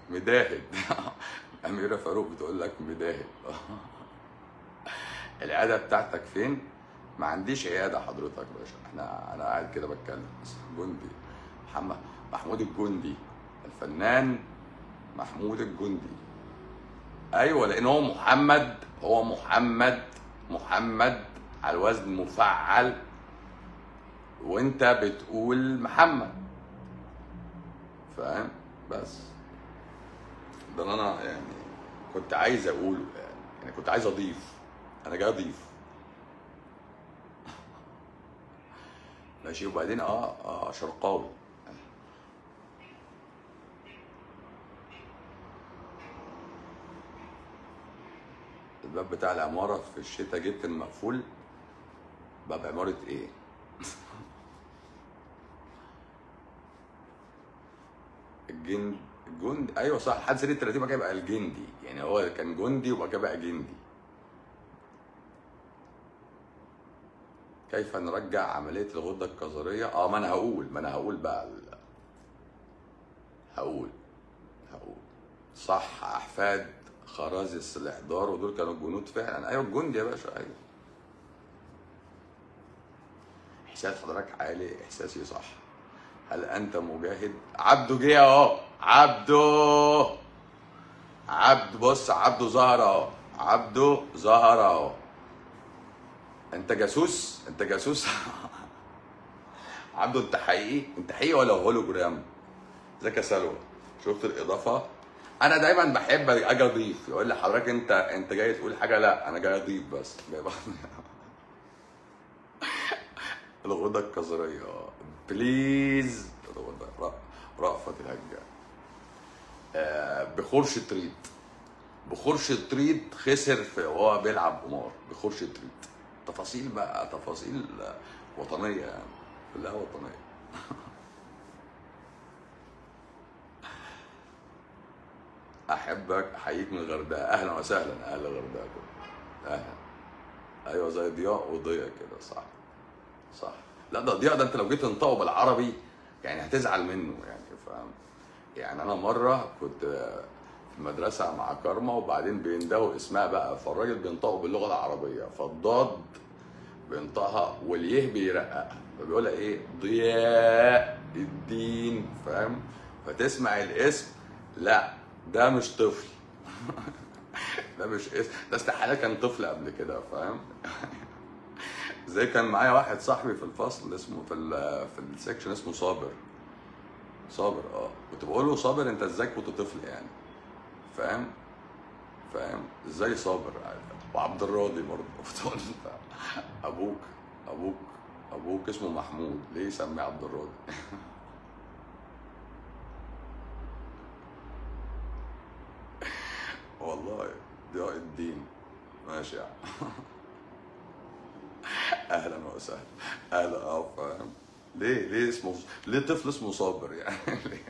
مداهد اميره فاروق بتقول لك مداهد العياده بتاعتك فين ما عنديش عياده حضرتك يا باشا احنا انا قاعد كده بتكلم بس جندي محمد محمود الجندي الفنان محمود الجندي ايوه لان هو محمد هو محمد محمد على الوزن مفعل وانت بتقول محمد فاهم بس ده اللي انا يعني كنت عايز اقوله يعني يعني كنت عايز اضيف انا جاي اضيف ماشي وبعدين اه اه شرقاوي الباب بتاع العمارة في الشتاء جه كان مقفول باب عمارة ايه؟ الجند الجند ايوه صح لحد سنه 30 بقى يبقى الجندي يعني هو كان جندي وبقى كده بقى جندي كيف نرجع عمليه الغده الكظريه اه ما انا هقول ما انا هقول بقى ال- هقول هقول صح احفاد خرازس الاحضار ودول كانوا جنود فعلا ايوه الجندي يا باشا ايوه احساس حضرتك عالي احساسي صح هل انت مجاهد عبده جه اهو عبده عبد بص عبده ظهر اهو عبده ظهر اهو انت جاسوس انت جاسوس عبده انت حقيقي انت حقيقي ولا هولوجرام ازيك يا سلوى شفت الاضافه انا دايما بحب اجي اضيف يقول لي حضرتك انت انت جاي تقول حاجه لا انا جاي اضيف بس جاي الغدة الكظرية بليز الغدة رأ- رأفت الهجة آه بخور شطريط بخور شطريط خسر في وهو بيلعب قمار بخور شطريط تفاصيل بقى تفاصيل وطنية يعني كلها وطنية احبك احييك من الغردقه اهلا وسهلا اهل الغردقه كله اهلا ايوه زي ضياء وضياء كده صح صح لا ده ضياء ده انت لو جيت تنطقه بالعربي يعني هتزعل منه يعني فاهم يعني انا مره كنت في مدرسه مع كارما وبعدين بيندهوا اسمها بقى فالراجل بينطقه باللغه العربيه فالضاد بينطقها واليه بيرققها فبيقولها ايه ضياء الدين فاهم فتسمع الاسم لا ده مش طفل ده مش اسم ده استحاله كان طفل قبل كده فاهم زي كان معايا واحد صاحبي في الفصل اسمه في ال في السكشن اسمه صابر صابر اه كنت بقول له صابر انت ازاي كنت طفل يعني فاهم فاهم ازاي صابر وعبد الراضي برضه بتقول له ابوك ابوك ابوك اسمه محمود ليه سميه عبد الراضي والله ضياء الدين ماشي يا عم اهلا وسهلا اهلا اه فاهم ليه ليه اسمه ليه طفل اسمه صابر يعني ليه؟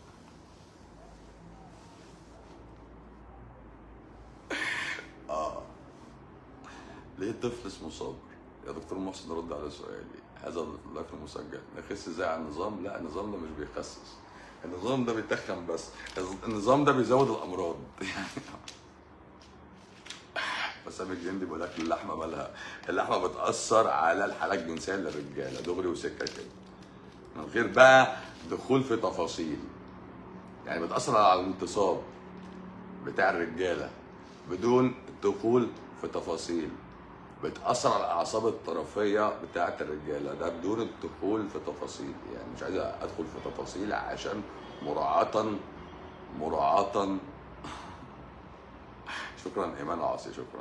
اه ليه طفل اسمه صابر يا دكتور محسن رد على سؤالي هذا اللايف المسجل نخس ازاي على النظام لا النظام ده مش بيخسس النظام ده بيتخن بس النظام ده بيزود الامراض بسام الجندي بيقول لك اللحمه مالها اللحمه بتاثر على الحاله الجنسيه للرجاله دغري وسكه كده من غير بقى دخول في تفاصيل يعني بتاثر على الانتصاب بتاع الرجاله بدون الدخول في تفاصيل بتاثر على الاعصاب الطرفيه بتاعه الرجاله ده بدون الدخول في تفاصيل يعني مش عايز ادخل في تفاصيل عشان مراعاه مراعاه شكرا ايمان عاصي شكرا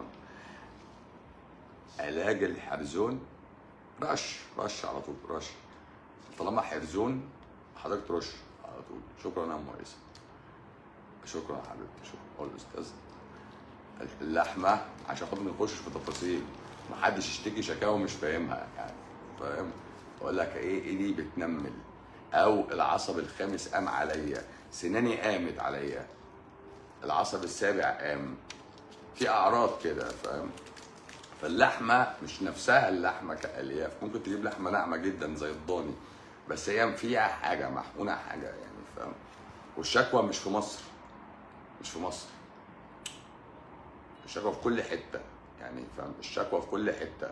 علاج الحرزون رش رش على طول رش طالما حرزون حضرتك ترش على طول شكرا يا ام عيسى شكرا يا حبيبتي شكرا قول الاستاذ اللحمه عشان خاطر ما نخشش في تفاصيل محدش يشتكي شكاوى مش فاهمها يعني فاهم اقول لك ايه ايدي بتنمل او العصب الخامس قام عليا سناني قامت عليا العصب السابع قام في اعراض كده فاهم فاللحمه مش نفسها اللحمه كالياف ممكن تجيب لحمه ناعمه جدا زي الضاني بس هي فيها حاجه محقونه حاجه يعني فاهم والشكوى مش في مصر مش في مصر الشكوى في كل حته يعني فاهم الشكوى في كل حته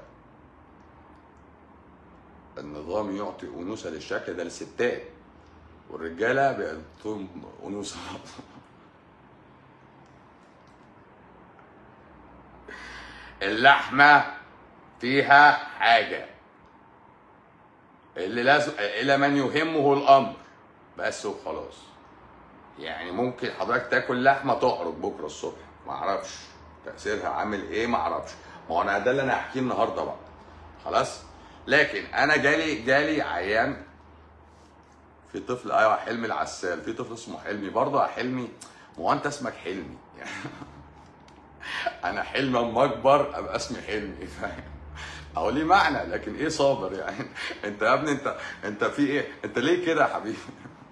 النظام يعطي انوثه للشكل ده للستات والرجاله بيعطوهم انوثه اللحمه فيها حاجه اللي لازم الى من يهمه الامر بس وخلاص يعني ممكن حضرتك تاكل لحمه تعرض بكره الصبح ما اعرفش تاثيرها عامل ايه ما اعرفش ما هو انا ده اللي انا هحكيه النهارده بقى خلاص لكن انا جالي جالي عيان في طفل ايوه حلمي العسال في طفل اسمه حلمي برضه يا حلمي ما هو انت اسمك حلمي يعني انا حلمي اما اكبر ابقى اسمي حلمي فاهم اهو ليه معنى لكن ايه صابر يعني انت يا ابني انت انت في ايه انت ليه كده يا حبيبي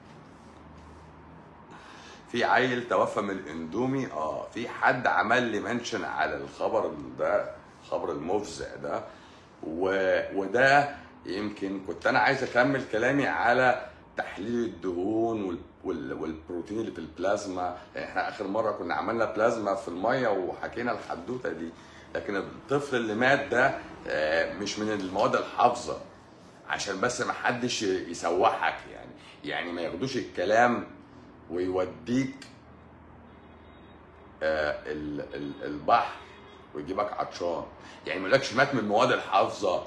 في عيل توفى من الاندومي اه في حد عمل لي منشن على الخبر ده الخبر المفزع ده و... وده يمكن كنت انا عايز اكمل كلامي على تحليل الدهون وال... وال... والبروتين اللي في البلازما يعني احنا اخر مره كنا عملنا بلازما في الميه وحكينا الحدوته دي لكن الطفل اللي مات ده آه، مش من المواد الحافظه عشان بس ما حدش يسوحك يعني يعني ما ياخدوش الكلام ويوديك آه، ال- ال- البحر ويجيبك عطشان يعني ما يقولكش مات من المواد الحافظه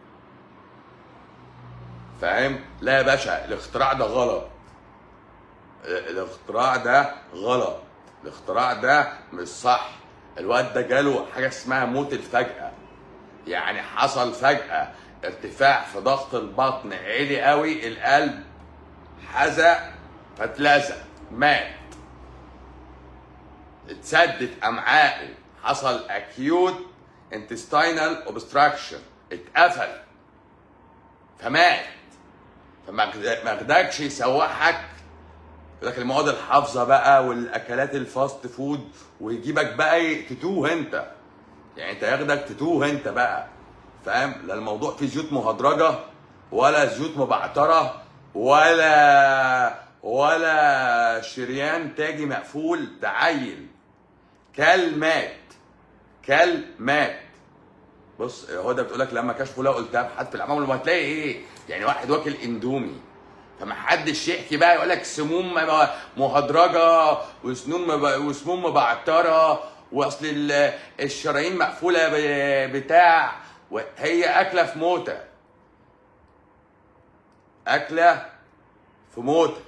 فاهم لا يا باشا الاختراع ده غلط ال- الاختراع ده غلط الاختراع ده مش صح الواد ده جاله حاجه اسمها موت الفجأة يعني حصل فجأة ارتفاع في ضغط البطن عالي قوي القلب حزق فاتلزق مات اتسدت امعائه حصل اكيوت انتستينال اوبستراكشن اتقفل فمات فما ما ياخدكش يسوحك يقول لك المواد الحافظه بقى والاكلات الفاست فود ويجيبك بقى إيه، تتوه انت يعني انت ياخدك تتوه انت بقى فاهم لا الموضوع فيه زيوت مهدرجه ولا زيوت مبعتره ولا ولا شريان تاجي مقفول ده عيل كل مات كل مات بص هو ده بتقول لك لما كشفوا لقوا التهاب حد في الامام لما هتلاقي ايه يعني واحد واكل اندومي فما حدش يحكي بقى يقول لك سموم م- مهدرجه وسنون مب- وسموم مبعتره واصل ال- الشرايين مقفوله ب- بتاع وهي اكله في موته اكله في موته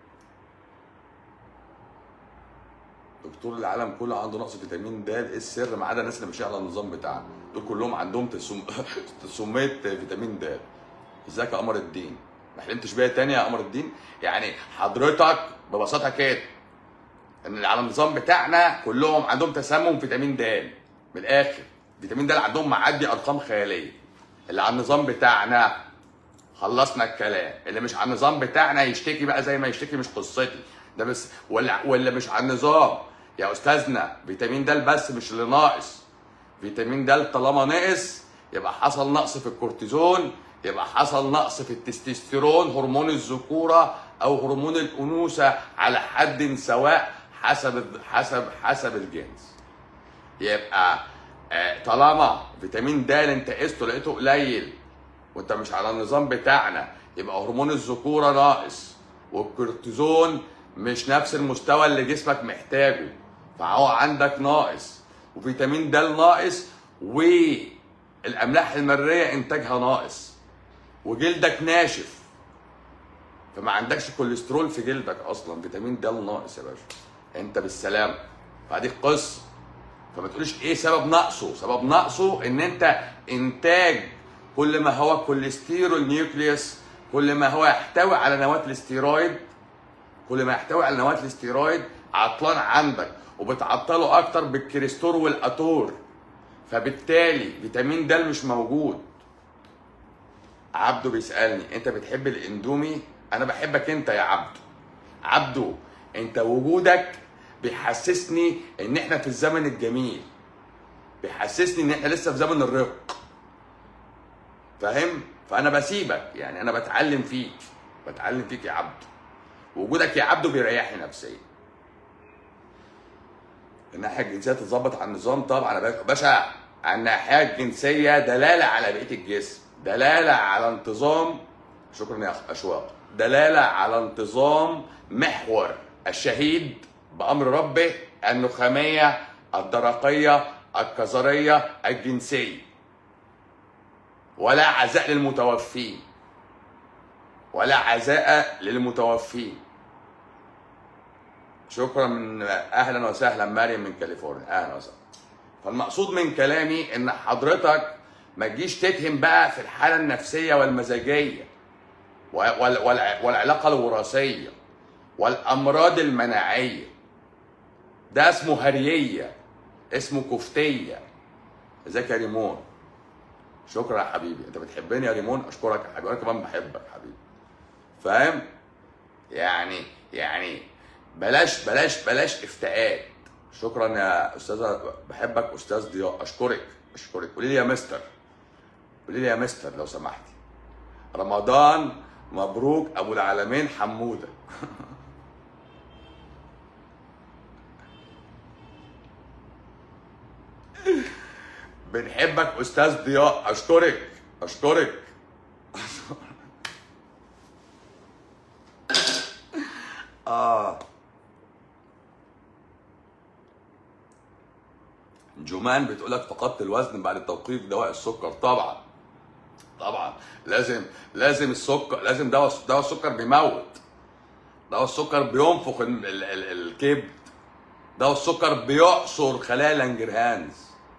دكتور العالم كله عنده نقص فيتامين د ايه السر ما عدا الناس اللي ماشيه على النظام بتاعنا دول كلهم عندهم تسم... تسميه فيتامين د ازيك يا قمر الدين ما حلمتش بيا تاني يا قمر الدين يعني حضرتك ببساطه كده ان اللي على النظام بتاعنا كلهم عندهم تسمم فيتامين د من الاخر فيتامين د عندهم معدي ارقام خياليه اللي على النظام بتاعنا خلصنا الكلام اللي مش على النظام بتاعنا يشتكي بقى زي ما يشتكي مش قصتي ده بس ولا ولا مش على النظام يا استاذنا فيتامين د بس مش اللي ناقص فيتامين د طالما نقص يبقى حصل نقص في الكورتيزون يبقى حصل نقص في التستوستيرون هرمون الذكوره او هرمون الانوثه على حد سواء حسب حسب حسب الجنس يبقى آه، طالما فيتامين د انت قسته لقيته قليل وانت مش على النظام بتاعنا يبقى هرمون الذكوره ناقص والكورتيزون مش نفس المستوى اللي جسمك محتاجه فهو عندك ناقص وفيتامين د ناقص والاملاح المريه انتاجها ناقص وجلدك ناشف فما عندكش كوليسترول في جلدك اصلا فيتامين د ناقص يا باشا انت بالسلامه فدي قصه فما تقوليش ايه سبب نقصه سبب نقصه ان انت انتاج كل ما هو كوليسترول نيوكليوس كل ما هو يحتوي على نواه الاستيرويد كل ما يحتوي على نواه الاستيرويد عطلان عندك وبتعطله اكتر بالكريستور والاتور فبالتالي فيتامين د مش موجود عبده بيسالني انت بتحب الاندومي انا بحبك انت يا عبده عبده انت وجودك بيحسسني ان احنا في الزمن الجميل بيحسسني ان احنا لسه في زمن الرق فاهم فانا بسيبك يعني انا بتعلم فيك بتعلم فيك يا عبده وجودك يا عبده بيريحني نفسيا الناحيه الجنسيه تتظبط على النظام طبعا يا باشا باشا الناحيه الجنسيه دلاله على بقيه الجسم دلاله على انتظام شكرا يا أخ اشواق دلاله على انتظام محور الشهيد بامر ربه النخاميه الدرقيه الكظريه الجنسيه ولا عزاء للمتوفين ولا عزاء للمتوفين شكرا من اهلا وسهلا مريم من كاليفورنيا اهلا وسهلا فالمقصود من كلامي ان حضرتك ما تجيش تتهم بقى في الحاله النفسيه والمزاجيه وال- وال- والعلاقه الوراثيه والامراض المناعيه ده اسمه هرييه اسمه كفتيه ازيك يا ريمون شكرا يا حبيبي انت بتحبني يا ريمون اشكرك يا حبيبي انا كمان بحبك يا حبيبي فاهم يعني يعني بلاش بلاش بلاش افتاءات شكرا يا استاذه بحبك استاذ ضياء اشكرك اشكرك قولي لي يا مستر قولي لي يا مستر لو سمحتي رمضان مبروك ابو العالمين حموده بنحبك استاذ ضياء اشكرك اشكرك اه جمان بتقولك فقدت الوزن بعد توقيف دواء السكر طبعا طبعا لازم لازم السكر لازم دواء دواء السكر بيموت دواء السكر بينفخ ال- ال- ال- الكبد دواء السكر بيعصر خلايا لانجرهانز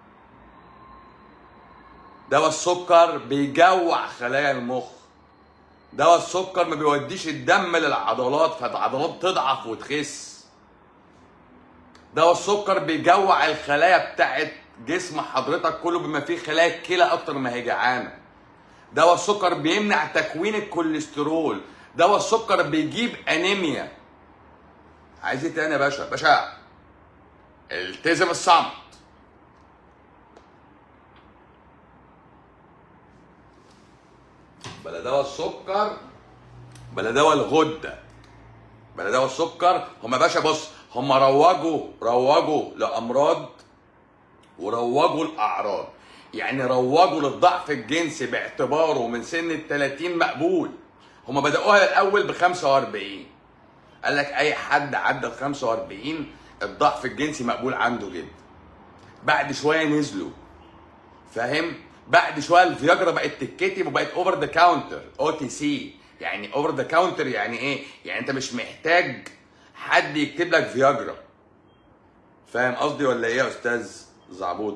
دواء السكر بيجوع خلايا المخ دواء السكر ما بيوديش الدم للعضلات فالعضلات تضعف وتخس دواء السكر بيجوع الخلايا بتاعت جسم حضرتك كله بما فيه خلايا الكلى اكتر ما هي جعانه دواء السكر بيمنع تكوين الكوليسترول دواء السكر بيجيب انيميا عايز ايه تاني يا باشا باشا التزم الصمت بلا دواء السكر بلا دواء الغده بلا دواء السكر هم يا باشا بص هم روجوا روجوا لامراض وروجوا الاعراض يعني روجوا للضعف الجنسي باعتباره من سن ال 30 مقبول هم بدأوها الاول ب 45 قال لك اي حد عدى ال 45 الضعف الجنسي مقبول عنده جدا بعد شويه نزلوا فاهم بعد شويه الفياجرا بقت تتكتب وبقت اوفر ذا كاونتر او تي سي يعني اوفر ذا كاونتر يعني ايه يعني انت مش محتاج حد يكتب لك فياجرا فاهم قصدي ولا ايه يا استاذ زعبوط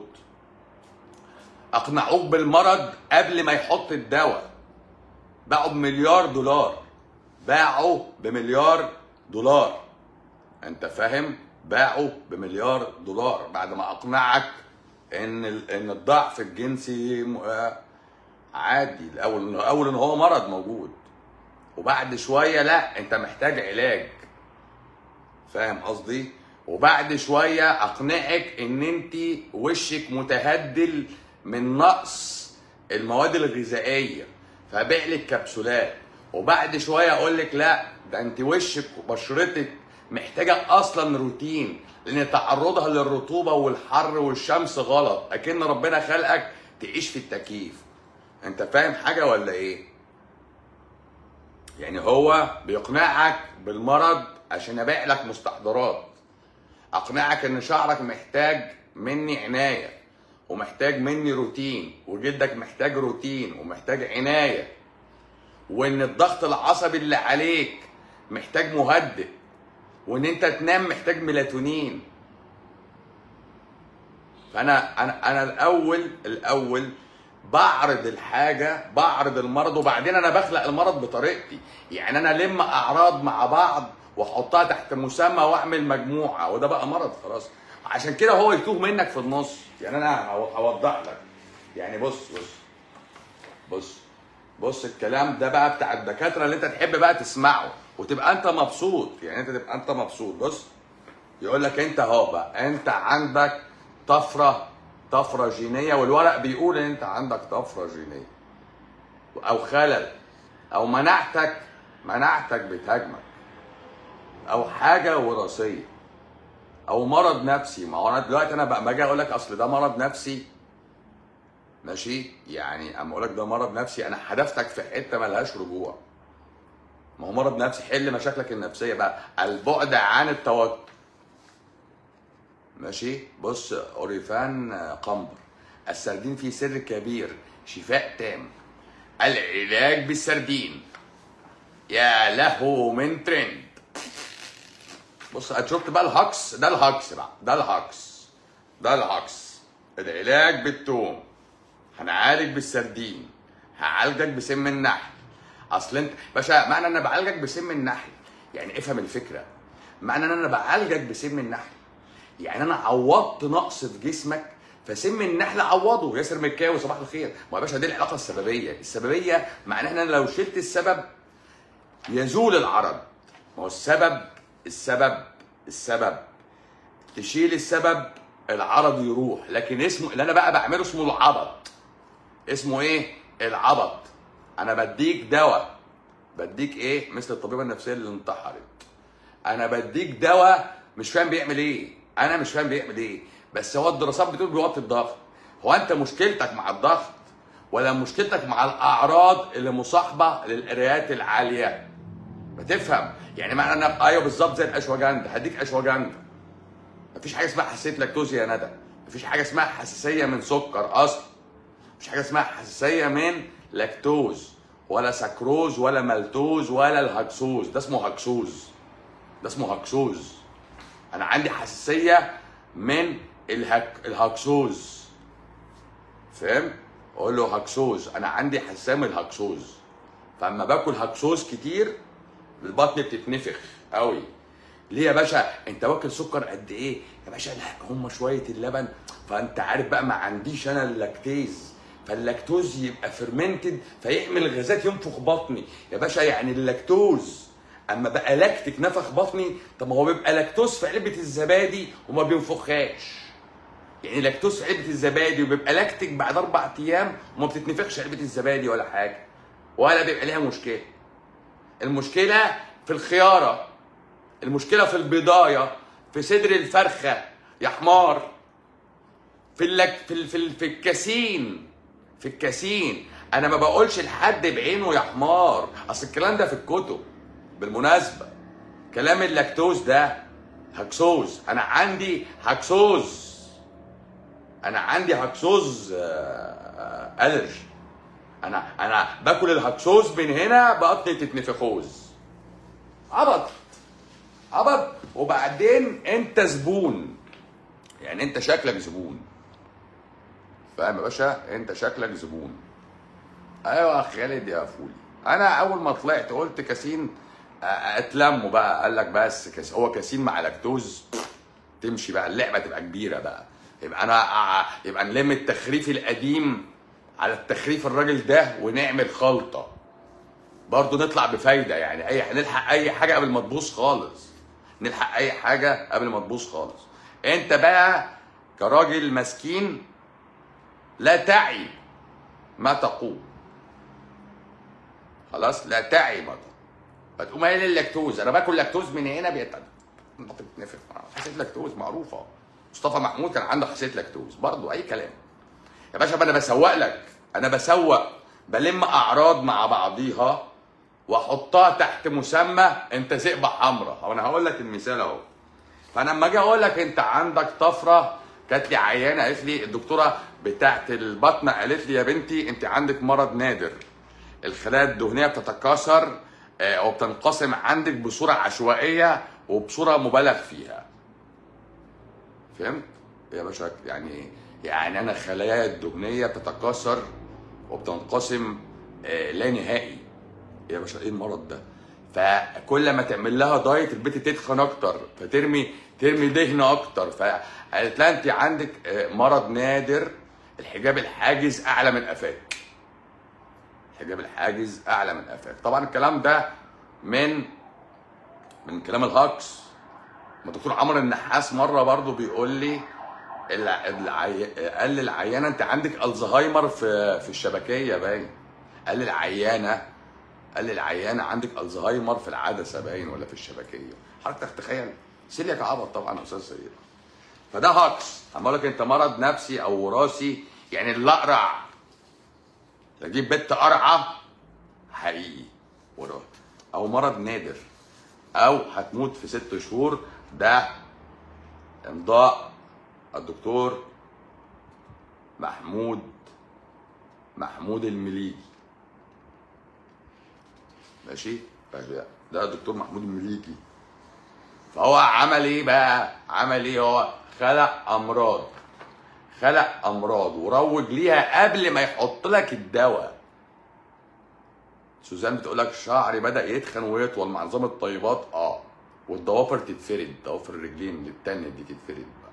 اقنعوك بالمرض قبل ما يحط الدواء باعوا بمليار دولار باعوا بمليار دولار انت فاهم باعوا بمليار دولار بعد ما اقنعك ان ال- ان الضعف الجنسي م- آه عادي الاول الاول ان هو مرض موجود وبعد شويه لا انت محتاج علاج فاهم قصدي وبعد شويه اقنعك ان انت وشك متهدل من نقص المواد الغذائيه فبيع لك كبسولات وبعد شويه اقول لك لا ده انت وشك وبشرتك محتاجه اصلا روتين لان تعرضها للرطوبه والحر والشمس غلط اكن ربنا خلقك تعيش في التكييف انت فاهم حاجه ولا ايه يعني هو بيقنعك بالمرض عشان ابيع لك مستحضرات اقنعك ان شعرك محتاج مني عنايه ومحتاج مني روتين وجلدك محتاج روتين ومحتاج عنايه وان الضغط العصبي اللي عليك محتاج مهدئ وان انت تنام محتاج ميلاتونين فانا انا انا الاول الاول بعرض الحاجه بعرض المرض وبعدين انا بخلق المرض بطريقتي يعني انا لم اعراض مع بعض واحطها تحت مسمى واعمل مجموعه وده بقى مرض خلاص عشان كده هو يتوه منك في النص يعني انا هو- هوضح لك يعني بص بص بص بص الكلام ده بقى بتاع الدكاتره اللي انت تحب بقى تسمعه وتبقى انت مبسوط يعني انت تبقى انت مبسوط بص يقول لك انت اهو بقى انت عندك طفره طفره جينيه والورق بيقول ان انت عندك طفره جينيه او خلل او مناعتك مناعتك بتهاجمك او حاجه وراثيه او مرض نفسي ما هو انا دلوقتي انا بقى ما اجي اقول لك اصل ده مرض نفسي ماشي يعني اما اقول لك ده مرض نفسي انا حدفتك في حته ملهاش رجوع ما هو مرض نفسي حل مشاكلك النفسيه بقى البعد عن التوتر ماشي بص اوريفان قنبر السردين فيه سر كبير شفاء تام العلاج بالسردين يا له من ترند بص شفت بقى الهكس ده الهكس بقى ده الهكس ده الهكس العلاج بالثوم هنعالج بالسردين هعالجك بسم النحل اصل انت باشا معنى ان انا بعالجك بسم النحل يعني افهم الفكره معنى ان انا بعالجك بسم النحل يعني انا عوضت نقص في جسمك فسم النحل عوضه ياسر مكاوي صباح الخير ما يا باشا دي العلاقه السببيه السببيه معناها ان انا لو شلت السبب يزول العرض ما هو السبب السبب السبب تشيل السبب العرض يروح لكن اسمه اللي انا بقى بعمله اسمه العبط اسمه ايه العبط انا بديك دواء بديك ايه مثل الطبيبه النفسيه اللي انتحرت انا بديك دواء مش فاهم بيعمل ايه انا مش فاهم بيعمل ايه بس هو الدراسات بتقول بيوطي الضغط هو انت مشكلتك مع الضغط ولا مشكلتك مع الاعراض اللي مصاحبه للقرايات العاليه بتفهم يعني معنى انا ايوه بالظبط زي الاشواجندا هديك اشواجندا مفيش حاجه اسمها حساسيه لاكتوز يا ندى مفيش حاجه اسمها حساسيه من سكر اصلا مفيش حاجه اسمها حساسيه من لاكتوز ولا سكروز ولا مالتوز ولا الهكسوز ده اسمه هكسوز ده اسمه هكسوز انا عندي حساسيه من الهك... الهكسوز فاهم اقول له هكسوز انا عندي حساسيه من الهكسوز فاما باكل هكسوز كتير البطن بتتنفخ قوي ليه يا باشا انت واكل سكر قد ايه يا باشا لا هم شويه اللبن فانت عارف بقى ما عنديش انا اللاكتيز فاللاكتوز يبقى فيرمنتد فيعمل غازات ينفخ بطني يا باشا يعني اللاكتوز اما بقى لاكتيك نفخ بطني طب ما هو بيبقى لاكتوز في علبه الزبادي وما بينفخهاش يعني لاكتوز في علبه الزبادي وبيبقى لاكتيك بعد اربع ايام وما بتتنفخش علبه الزبادي ولا حاجه ولا بيبقى ليها مشكله المشكله في الخياره المشكله في البضايه في صدر الفرخه يا حمار في اللك في ال... في, ال... في الكاسين في الكاسين انا ما بقولش لحد بعينه يا حمار اصل الكلام ده في الكتب بالمناسبه كلام اللاكتوز ده هكسوز انا عندي هكسوز انا عندي هكسوز الرجي انا انا باكل الهكسوز من هنا بطني تتنفخوز عبط عبط وبعدين انت زبون يعني انت شكلك زبون فاهم يا باشا انت شكلك زبون ايوه يا خالد يا فولي انا اول ما طلعت قلت كاسين اتلموا بقى قال لك بس كاس هو كاسين مع لاكتوز تمشي بقى اللعبه تبقى كبيره بقى يبقى انا يبقى نلم التخريف القديم على التخريف الراجل ده ونعمل خلطه برضه نطلع بفايده يعني اي نلحق اي حاجه قبل ما تبوظ خالص نلحق اي حاجه قبل ما تبوظ خالص انت بقى كراجل مسكين لا تعي ما تقول خلاص لا تعي ما تقول فتقوم قايل اللاكتوز انا باكل لاكتوز من هنا بيتنفخ بتتنفخ حساسيه لاكتوز معروفه مصطفى محمود كان عنده حساسيه لاكتوز برضه اي كلام يا باشا انا بسوق لك انا بسوق بلم اعراض مع بعضيها واحطها تحت مسمى انت ذئبه حمراء وانا هقول لك المثال اهو فانا لما اجي اقول لك انت عندك طفره جات لي عيانه قالت لي الدكتوره بتاعت البطنه قالت لي يا بنتي انت عندك مرض نادر الخلايا الدهنيه بتتكاثر او بتنقسم عندك بصوره عشوائيه وبصوره مبالغ فيها فهمت يا باشا يعني ايه يعني انا خلاياي الدهنيه بتتكاثر وبتنقسم آه لا نهائي يا باشا ايه المرض ده فكل ما تعمل لها دايت البيت تتخن اكتر فترمي ترمي دهن اكتر فقالت لها انت عندك مرض نادر الحجاب الحاجز اعلى من قفاك الحجاب الحاجز اعلى من قفاك طبعا الكلام ده من من كلام الهاكس ما دكتور عمرو النحاس مره برضو بيقول لي العي... قال للعيانه انت عندك الزهايمر في في الشبكيه باين قال للعيانه قال للعيانه عندك الزهايمر في العدسه باين ولا في الشبكيه حضرتك تخيل سيلياك عبط طبعا يا استاذ سيد فده هاكس اما لك انت مرض نفسي او وراثي يعني الاقرع تجيب بنت قرعه حقيقي وراه او مرض نادر او هتموت في ست شهور ده امضاء الدكتور محمود محمود المليجي ماشي ده الدكتور محمود المليجي فهو عمل ايه بقى عمل ايه هو خلق امراض خلق امراض وروج ليها قبل ما يحط لك الدواء سوزان بتقول لك شعري بدا يتخن ويطول مع نظام الطيبات اه والضوافر تتفرد ضوافر الرجلين اللي التانية دي تتفرد بقى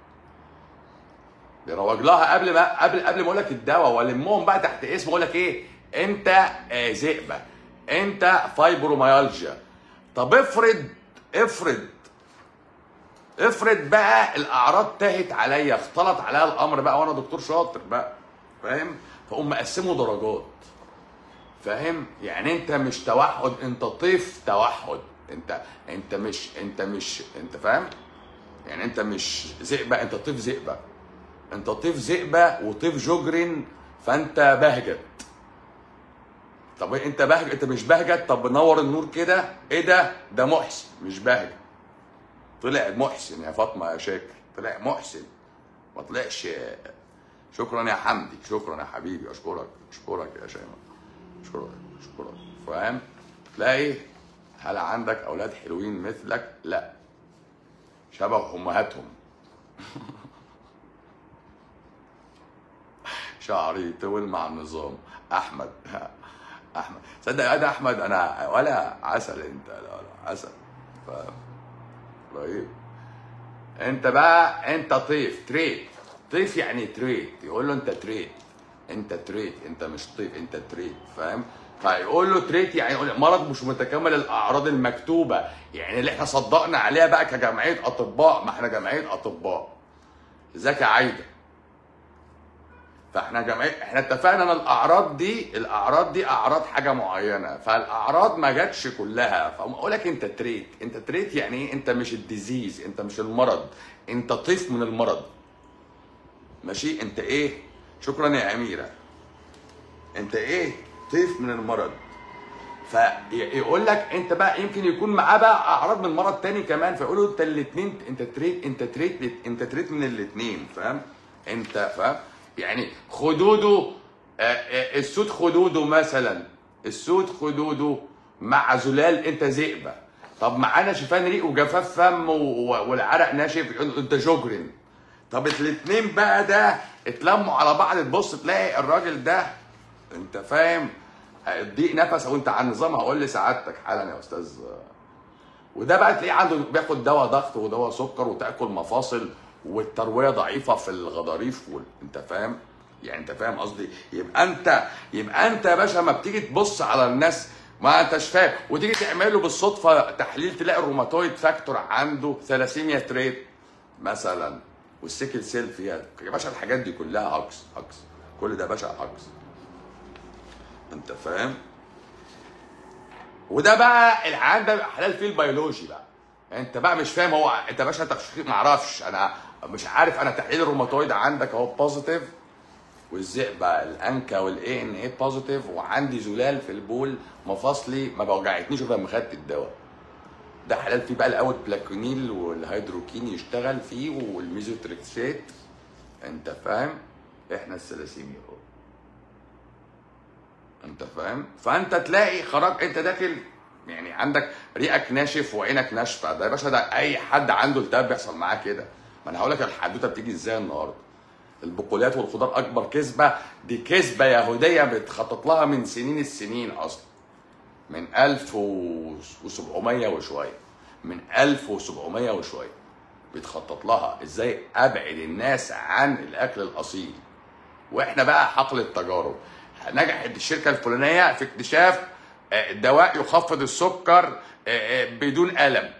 بيروج لها قبل ما قبل قبل ما اقول لك الدواء والمهم بقى تحت اسم اقول لك ايه انت آه ذئبه انت فايبروميالجيا طب افرض افرض افرض بقى الاعراض تاهت عليا اختلط عليا الامر بقى وانا دكتور شاطر بقى فاهم فاقوم مقسمه درجات فاهم يعني انت مش توحد انت طيف توحد انت انت مش انت مش انت فاهم يعني انت مش ذئبه انت طيف ذئبه انت طيف ذئبه وطيف جوجرين فانت بهجت طب انت بهجت انت مش بهجت طب نور النور كده ايه ده ده محسن مش بهجت طلع محسن يا فاطمه يا شاكر طلع محسن ما طلعش شكرا يا حمدي شكرا يا حبيبي اشكرك اشكرك يا شيماء اشكرك اشكرك فاهم تلاقي هل عندك اولاد حلوين مثلك لا شبه امهاتهم شعري طول مع النظام احمد احمد صدق يا ده احمد انا ولا عسل انت لا ولا عسل ف رهيب انت بقى انت طيف تريت طيف يعني تريت يقول له انت تريت انت تريت انت مش طيف انت تريت فاهم فيقول له تريت يعني يقول مرض مش متكامل الاعراض المكتوبه يعني اللي احنا صدقنا عليها بقى كجمعيه اطباء ما احنا جمعيه اطباء ازيك يا عايده فاحنا جمعيه احنا اتفقنا ان الاعراض دي الاعراض دي اعراض حاجه معينه فالاعراض ما جاتش كلها فاقول لك انت تريت انت تريت يعني ايه انت مش الديزيز انت مش المرض انت طيف من المرض ماشي انت ايه شكرا يا اميره انت ايه طيف من المرض فيقول لك انت بقى يمكن يكون معاه بقى اعراض من مرض تاني كمان فيقولوا انت الاثنين انت تريت انت تريت انت تريت من الاثنين فاهم انت فاهم يعني خدوده السود خدوده مثلا السود خدوده مع زلال انت ذئبه طب معانا شفان ريق وجفاف فم والعرق ناشف انت جوجرين طب الاثنين بقى ده اتلموا على بعض تبص تلاقي الراجل ده انت فاهم ضيق نفس او انت على النظام هقول لسعادتك حالا يا استاذ وده بقى تلاقيه عنده بياخد دواء ضغط ودواء سكر وتاكل مفاصل والترويه ضعيفه في الغضاريف وال... انت فاهم يعني انت فاهم قصدي يبقى انت يبقى انت يا باشا ما بتيجي تبص على الناس ما انتش فاهم وتيجي تعمل له بالصدفه تحليل تلاقي الروماتويد فاكتور عنده ثلاسيميا تريت مثلا والسيكل سيل فيها يا باشا الحاجات دي كلها هاكس هاكس كل ده يا باشا هاكس انت فاهم وده بقى العيان ده حلال فيه البيولوجي بقى انت بقى مش فاهم هو انت يا باشا انت ما اعرفش انا مش عارف انا تحليل الروماتويد عندك اهو بوزيتيف والذئبه الانكا والاي ان اي بوزيتيف وعندي زلال في البول مفاصلي ما بوجعتنيش غير لما خدت الدواء ده حلال فيه بقى الاول بلاكونيل والهيدروكين يشتغل فيه والميزوتريكسيت انت فاهم احنا الثلاسيميا اهو انت فاهم فانت تلاقي خرج انت داخل يعني عندك ريقك ناشف وعينك ناشفه ده يا باشا ده اي حد عنده التهاب بيحصل معاه كده ما انا هقول لك الحدوته بتيجي ازاي النهارده البقوليات والخضار اكبر كذبه دي كذبه يهوديه بتخطط لها من سنين السنين اصلا من 1700 وشويه من 1700 وشويه بيتخطط لها ازاي ابعد الناس عن الاكل الاصيل واحنا بقى حقل التجارب نجحت الشركه الفلانيه في اكتشاف دواء يخفض السكر بدون الم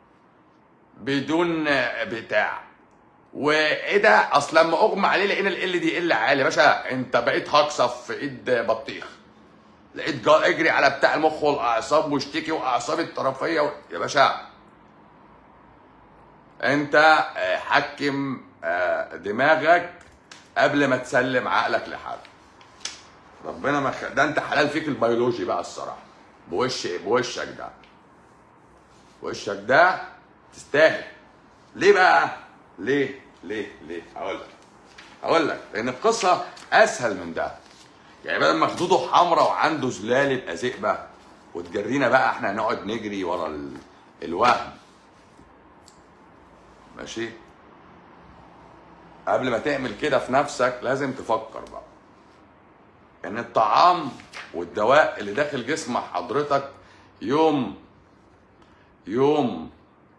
بدون بتاع وايه ده اصل لما اغمى عليه لقينا ال دي ال عالي يا باشا انت بقيت هقصف في ايد بطيخ لقيت اجري على بتاع المخ والاعصاب واشتكي واعصابي الطرفيه و... يا باشا انت آه، حكم آه، دماغك قبل ما تسلم عقلك لحد ربنا ما خ... ده انت حلال فيك البيولوجي بقى الصراحه بوش بوشك ده وشك ده تستاهل ليه بقى ليه ليه ليه هقول لك هقول لك لان القصه اسهل من ده يعني بدل ما خدوده حمراء وعنده زلال يبقى ذئبه وتجرينا بقى احنا نقعد نجري ورا ال... الوهم ماشي قبل ما تعمل كده في نفسك لازم تفكر بقى ان الطعام والدواء اللي داخل جسم حضرتك يوم يوم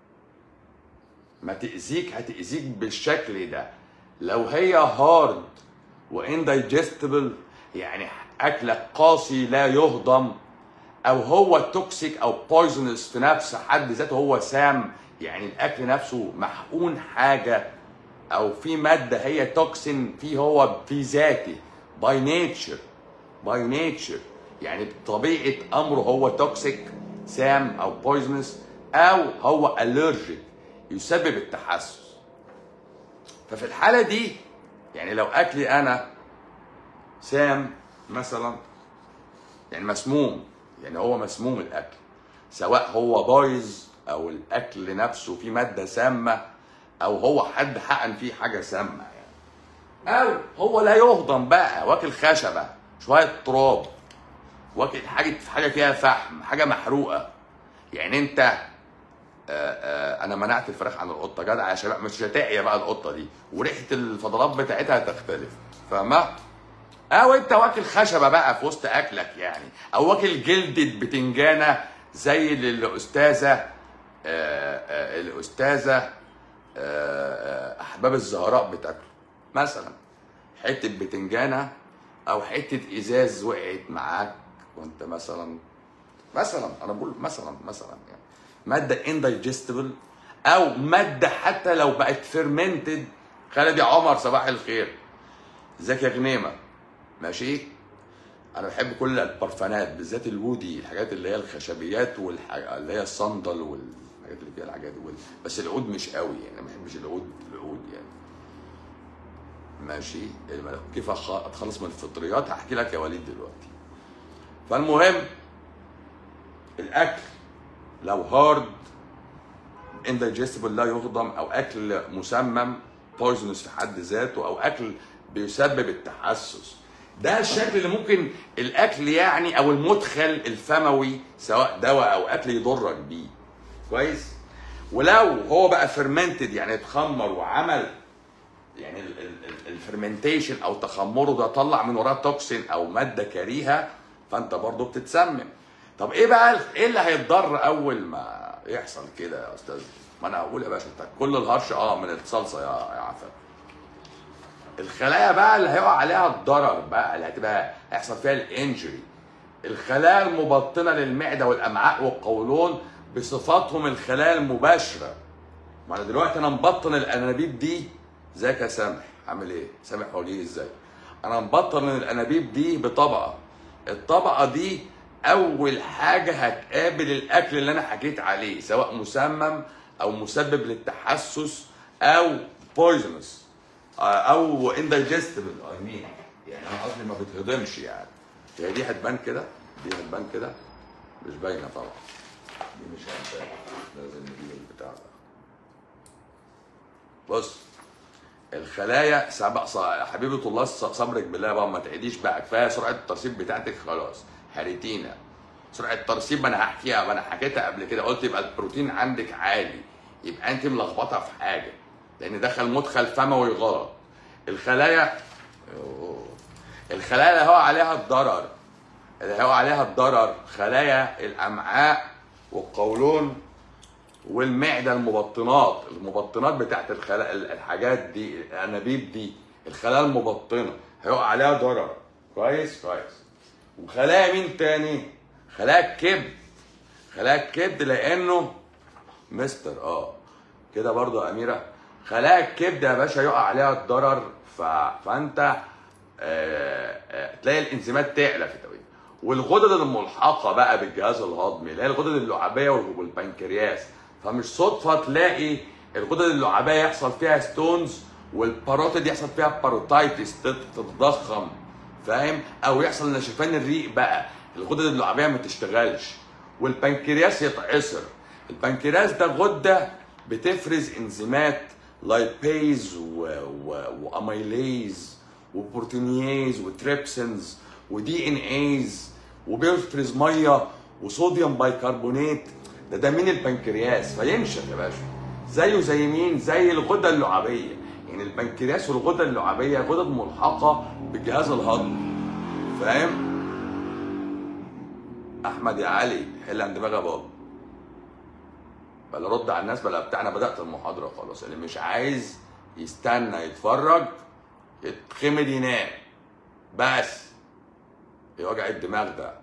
ما تأذيك هتأذيك بالشكل ده لو هي هارد واندايجستبل يعني اكلك قاسي لا يهضم او هو توكسيك او بويزنس في نفس حد ذاته هو سام يعني الاكل نفسه محقون حاجه او في ماده هي توكسين فيه هو في ذاته باي نيتشر باي نيتشر يعني بطبيعه امره هو توكسيك سام او بويزنس او هو الرجيك يسبب التحسس ففي الحاله دي يعني لو اكلي انا سام مثلا يعني مسموم يعني هو مسموم الاكل سواء هو بايظ او الاكل نفسه فيه ماده سامه او هو حد حقن فيه حاجه سامه يعني او هو لا يهضم بقى واكل خشبه شويه تراب واكل حاجه حاجه فيها فحم حاجه محروقه يعني انت آه، آه، انا منعت الفراخ عن القطه جدع يا شباب مش هتعيا بقى القطه دي وريحه الفضلات بتاعتها هتختلف فاهمه او انت واكل خشبه بقى في وسط اكلك يعني او واكل جلده بتنجانه زي اللي الاستاذه آه، آه، الاستاذه آه، آه، احباب الزهراء بتاكله مثلا حته بتنجانه او حته ازاز وقعت معاك وانت مثلا مثلا انا بقول مثلا مثلا يعني ماده اندايجستبل او ماده حتى لو بقت فيرمنتد خالد يا عمر صباح الخير ازيك يا غنيمه ماشي انا بحب كل البرفانات بالذات الودي الحاجات اللي هي الخشبيات والحاجة اللي هي الصندل والحاجات اللي فيها الحاجات دي وال- بس العود مش قوي يعني ما بحبش العود العود يعني ماشي كيف أخ- اتخلص من الفطريات هحكي لك يا وليد دلوقتي فالمهم الاكل لو هارد اندايجستبل لا يهضم او اكل مسمم بويزنس في حد ذاته او اكل بيسبب التحسس ده الشكل اللي ممكن الاكل يعني او المدخل الفموي سواء دواء او اكل يضرك بيه كويس ولو هو بقى فيرمنتد يعني اتخمر وعمل يعني الفرمنتيشن او تخمره ده طلع من وراه توكسين او ماده كريهه فانت برضه بتتسمم طب ايه بقى ايه اللي هيتضر اول ما يحصل كده يا استاذ ما انا هقول يا باشا انت كل الهرش اه من الصلصه يا يا عفان الخلايا بقى اللي هيقع عليها الضرر بقى اللي هتبقى هيحصل فيها الانجري الخلايا المبطنه للمعده والامعاء والقولون بصفاتهم الخلايا المباشره ما انا دلوقتي انا مبطن الانابيب دي ازيك يا سامح عامل ايه سامح وليه ازاي انا مبطن الانابيب دي بطبقه الطبقه دي اول حاجه هتقابل الاكل اللي انا حكيت عليه سواء مسمم او مسبب للتحسس او بويزنس او اندايجستبل اي مين يعني انا قصدي ما بتهضمش يعني هي دي هتبان كده دي هتبان كده مش باينه طبعا دي مش هتبان لازم نجيب البتاع ده بص الخلايا سبق ص- حبيبة الله ص- صبرك بالله بقى ما تعيديش بقى كفايه سرعه الترسيب بتاعتك خلاص حريتينا سرعه الترسيب ما انا هحكيها ما انا حكيتها قبل كده قلت يبقى البروتين عندك عالي يبقى انت ملخبطه في حاجه لان دخل مدخل فموي غلط الخلايا أوه. الخلايا اللي هو عليها الضرر اللي هو عليها الضرر خلايا الامعاء والقولون والمعده المبطنات المبطنات بتاعت الخلايا الحاجات دي الانابيب دي الخلايا المبطنه هيقع عليها ضرر كويس كويس وخلايا مين تاني خلايا الكبد خلايا الكبد لانه مستر اه كده برضو يا اميره خلايا الكبد يا باشا يقع عليها الضرر ف... فانت آه، آه، تلاقي الانزيمات تعلى في التوقيت والغدد الملحقه بقى بالجهاز الهضمي اللي هي الغدد اللعابيه وال- والبنكرياس فمش صدفه تلاقي الغدد اللعابيه يحصل فيها ستونز والباروتيد يحصل فيها باروتايتس تتضخم فاهم او يحصل نشفان الريق بقى الغدد اللعابيه ما تشتغلش والبنكرياس يتعصر البنكرياس ده غده بتفرز انزيمات لايبيز و... و... واميليز وبروتينيز وتريبسنز ودي ان ايز وبيفرز ميه وصوديوم بايكربونات ده ده مين البنكرياس فينشف يا باشا زيه زي مين زي الغده اللعابيه يعني البنكرياس والغده اللعابيه غدد ملحقه بالجهاز الهضمي فاهم احمد يا علي حل عند دماغي يا بابا بلا رد على الناس بلا بتاع انا بدات المحاضره خلاص اللي مش عايز يستنى يتفرج يتخمد ينام بس ايه وجع الدماغ ده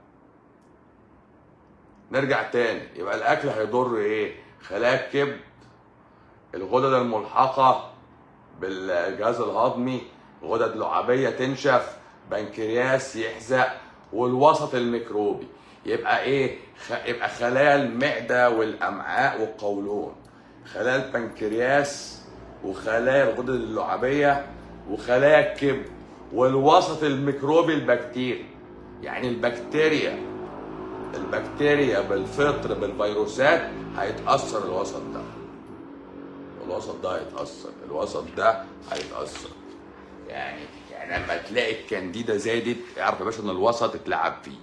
نرجع تاني يبقى الاكل هيضر ايه خلايا الكبد الغدد الملحقه بالجهاز الهضمي غدد لعابيه تنشف بنكرياس يحزق والوسط الميكروبي يبقى ايه خ... يبقى خلايا المعده والامعاء والقولون خلايا البنكرياس وخلايا الغدد اللعابيه وخلايا الكبد والوسط الميكروبي البكتيري يعني البكتيريا البكتيريا بالفطر بالفيروسات هيتاثر الوسط ده الوسط ده هيتاثر الوسط ده هيتاثر يعني يعني لما تلاقي الكانديدا زادت اعرف يا باشا ان الوسط اتلعب فيه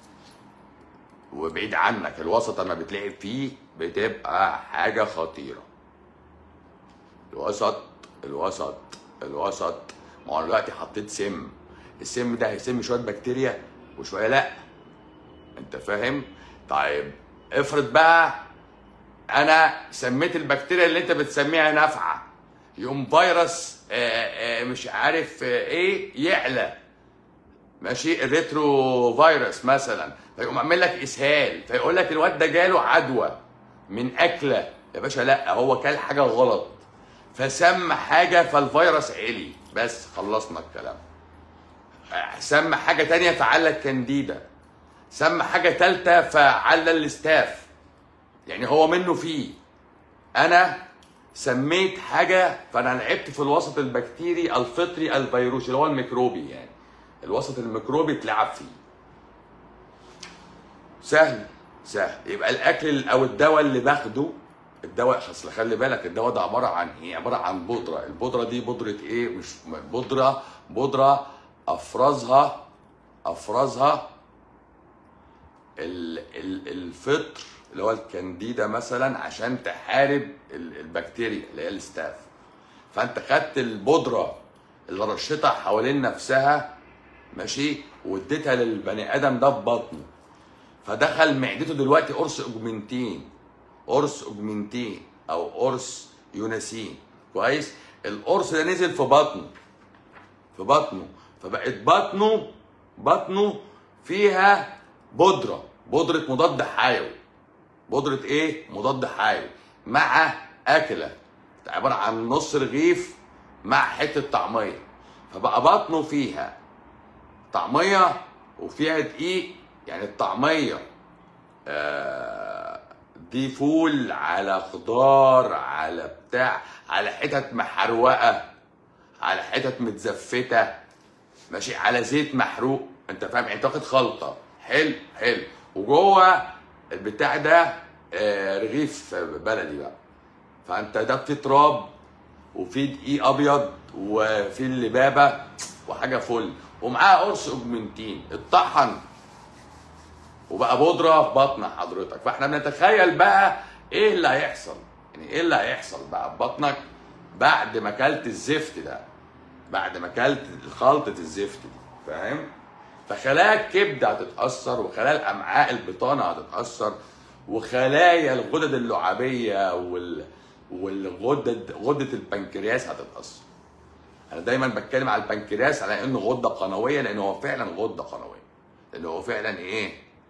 وبعيد عنك الوسط لما بتلعب فيه بتبقى حاجه خطيره الوسط الوسط الوسط ما هو دلوقتي حطيت سم السم ده هيسم شويه بكتيريا وشويه لا انت فاهم طيب افرض بقى انا سميت البكتيريا اللي انت بتسميها نافعه يقوم فيروس آآ آآ مش عارف ايه يعلى ماشي الريترو فيروس مثلا فيقوم عامل لك اسهال فيقول لك الواد ده جاله عدوى من اكله يا باشا لا هو كل حاجه غلط فسم حاجه فالفيروس علي بس خلصنا الكلام سم حاجه تانية فعلك كانديدا سم حاجه تالتة فعلى الاستاف يعني هو منه فيه انا سميت حاجه فانا لعبت في الوسط البكتيري الفطري الفيروسي اللي هو الميكروبي يعني الوسط الميكروبي اتلعب فيه سهل سهل يبقى الاكل او الدواء اللي باخده الدواء اصل خلي بالك الدواء ده عباره عن ايه عباره عن بودره البودره دي بودره ايه مش بودره بودره افرزها افرزها ال- ال- الفطر اللي هو الكانديدا مثلا عشان تحارب ال- البكتيريا اللي هي الستاف فانت خدت البودره اللي رشتها حوالين نفسها ماشي واديتها للبني ادم ده في بطنه فدخل معدته دلوقتي قرص اوجمنتين قرص اوجمنتين او قرص يوناسين كويس القرص ده نزل في بطنه في بطنه فبقت بطنه بطنه فيها بودره بودره مضاد حيوي بودره ايه مضاد حيوي مع اكله عباره عن نص رغيف مع حته طعميه فبقى بطنه فيها طعميه وفيها دقيق يعني الطعميه آه، دي فول على خضار على بتاع على حتت محروقه على حتت متزفته ماشي على زيت محروق انت فاهم يعني انت واخد خلطه حلو حلو وجوه البتاع ده آه، رغيف بلدي بقى فانت ده في تراب وفي دقيق ابيض وفي اللبابه وحاجه فل ومعاه قرص اوجمنتين اتطحن وبقى بودره في بطن حضرتك فاحنا بنتخيل بقى ايه اللي هيحصل يعني ايه اللي هيحصل بقى في بطنك بعد ما اكلت الزفت ده بعد ما اكلت خلطه الزفت دي فاهم فخلايا الكبد هتتاثر وخلايا الامعاء البطانه هتتاثر وخلايا الغدد اللعابيه وال والغدد غده البنكرياس هتتاثر انا دايما بتكلم على البنكرياس على انه غده قنويه لان هو فعلا غده قنويه لان هو فعلا ايه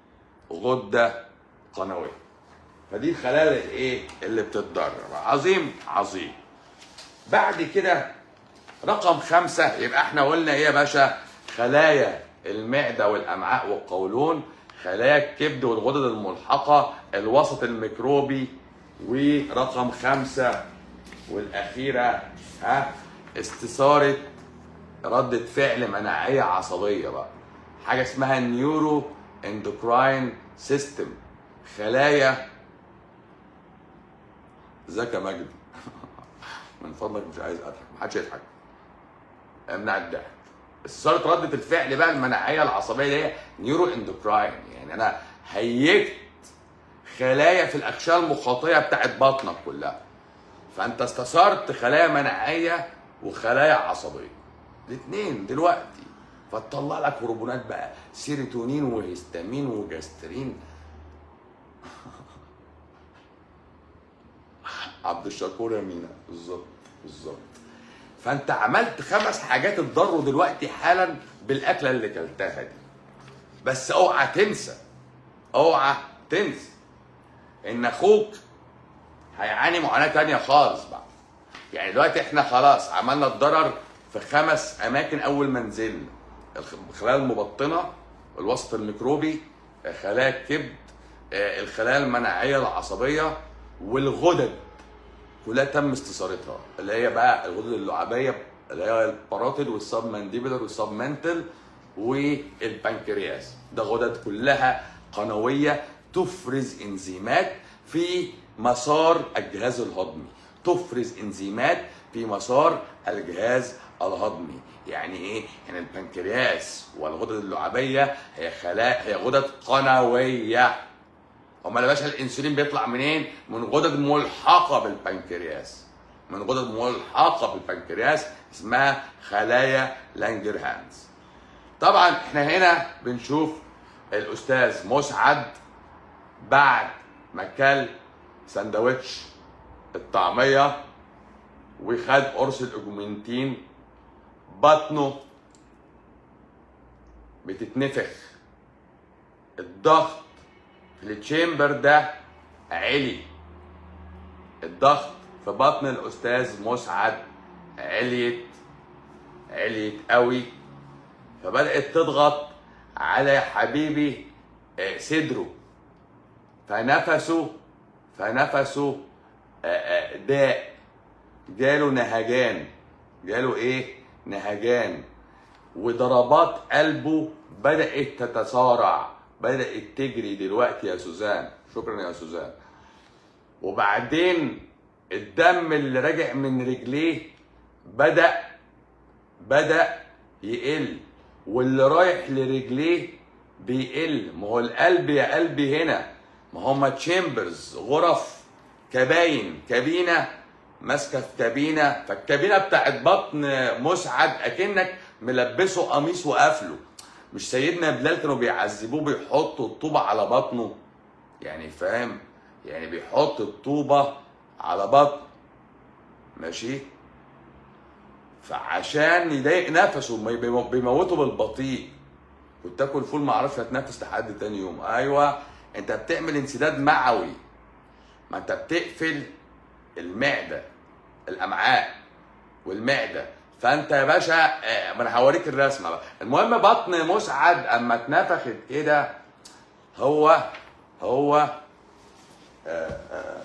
غده قنويه فدي الخلايا الايه اللي بتتضرر عظيم عظيم بعد كده رقم خمسة يبقى احنا قلنا ايه يا باشا خلايا المعدة والأمعاء والقولون خلايا الكبد والغدد الملحقة الوسط الميكروبي ورقم خمسة والاخيره ها استثاره ردة فعل مناعية عصبية بقى حاجة اسمها النيورو اندوكراين سيستم خلايا ازيك يا مجدي من فضلك مش عايز اضحك محدش يضحك امنع الضحك استثارة ردة الفعل بقى المناعية العصبية اللي هي نيورو اندوكراين يعني انا هيجت خلايا في الاغشاء المخاطية بتاعت بطنك كلها فانت استثارت خلايا مناعية وخلايا عصبية الاثنين دلوقتي فتطلع لك هرمونات بقى سيروتونين وهستامين وجاسترين عبد الشكور يا مينا بالظبط بالظبط فانت عملت خمس حاجات اتضروا دلوقتي حالا بالاكله اللي كلتها دي بس اوعى تنسى اوعى تنسى ان اخوك هيعاني معاناه تانية خالص بقى يعني دلوقتي احنا خلاص عملنا الضرر في خمس اماكن اول ما نزلنا الخلايا المبطنه الوسط الميكروبي خلايا الكبد آه، الخلايا المناعيه العصبيه والغدد كلها تم استثارتها اللي هي بقى الغدد اللعابيه اللي هي الباراتيد والسب مانديبلر والسب منتل والبنكرياس ده غدد كلها قنويه تفرز انزيمات في مسار الجهاز الهضمي تفرز انزيمات في مسار الجهاز الهضمي يعني ايه يعني البنكرياس والغدد اللعابيه هي خلايا هي غدد قنويه امال يا باشا الانسولين بيطلع منين من غدد ملحقه بالبنكرياس من غدد ملحقه بالبنكرياس اسمها خلايا لانجرهانز طبعا احنا هنا بنشوف الاستاذ مسعد بعد ما كل سندوتش الطعميه وخد قرص الاوجمنتين بطنه بتتنفخ الضغط في التشامبر ده عالي الضغط في بطن الاستاذ مسعد عليت عليت قوي فبدات تضغط على حبيبي آه، صدره فنفسه فنفسه آه، آه، داء جاله نهجان جاله ايه نهجان وضربات قلبه بدأت تتسارع بدأت تجري دلوقتي يا سوزان شكرا يا سوزان وبعدين الدم اللي راجع من رجليه بدأ بدأ يقل واللي رايح لرجليه بيقل ما هو القلب يا قلبي هنا ما هما تشامبرز غرف كباين كابينه ماسكه في كابينه فالكابينه بتاعت بطن مسعد اكنك ملبسه قميص وقافله مش سيدنا بلال كانوا بيعذبوه بيحطوا الطوبه على بطنه يعني فاهم يعني بيحط الطوبه على بطن ماشي فعشان يضايق نفسه ما يبي- بيموته بالبطيء كنت اكل فول ما اعرفش اتنفس لحد تاني يوم ايوه انت بتعمل انسداد معوي ما انت بتقفل المعده الامعاء والمعده فانت يا باشا آه، ما انا هوريك الرسمه بقى المهم بطن مسعد اما اتنفخت كده هو هو آه، آه،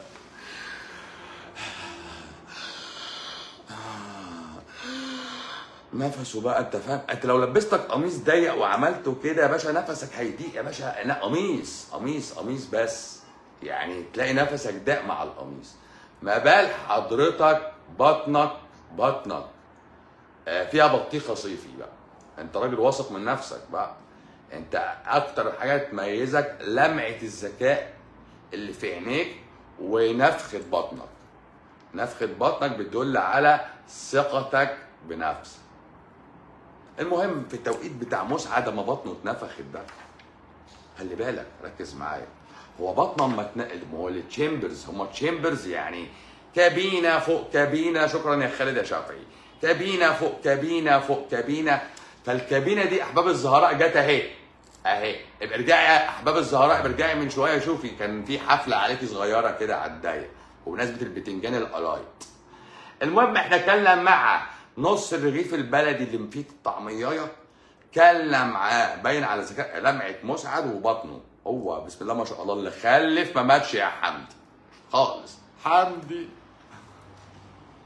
نفسه بقى انت فاهم انت لو لبستك قميص ضيق وعملته كده يا باشا نفسك هيضيق يا باشا لا قميص قميص قميص بس يعني تلاقي نفسك ضاق مع القميص ما بال حضرتك بطنك بطنك آه، فيها بطيخه صيفي بقى انت راجل واثق من نفسك بقى انت اكتر حاجه تميزك لمعه الذكاء اللي في عينيك ونفخه بطنك نفخه بطنك بتدل على ثقتك بنفسك المهم في التوقيت بتاع مسعد اما بطنه اتنفخت ده خلي بالك ركز معايا هو بطنه اما اتنقل ما هو التشامبرز هم تشامبرز يعني كابينه فوق كابينه شكرا يا خالد يا شافعي كابينه فوق كابينه فوق كابينه فالكابينه دي احباب الزهراء جت اهي اهي ابقى ارجعي يا احباب الزهراء ابقى ارجعي من شويه شوفي كان في حفله عليكي صغيره كده على الضيق وبمناسبه البتنجان القلايط المهم احنا كلنا مع نص الرغيف البلدي اللي فيه الطعميايه كلنا معاه باين على ذكاء لمعه مسعد وبطنه هو بسم الله ما شاء الله اللي خلف ما ماتش يا حمدي خالص حمدي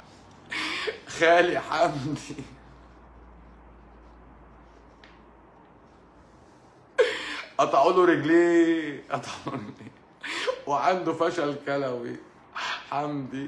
خالي حمدي قطعوا له رجليه قطعوا له رجليه وعنده فشل كلوي حمدي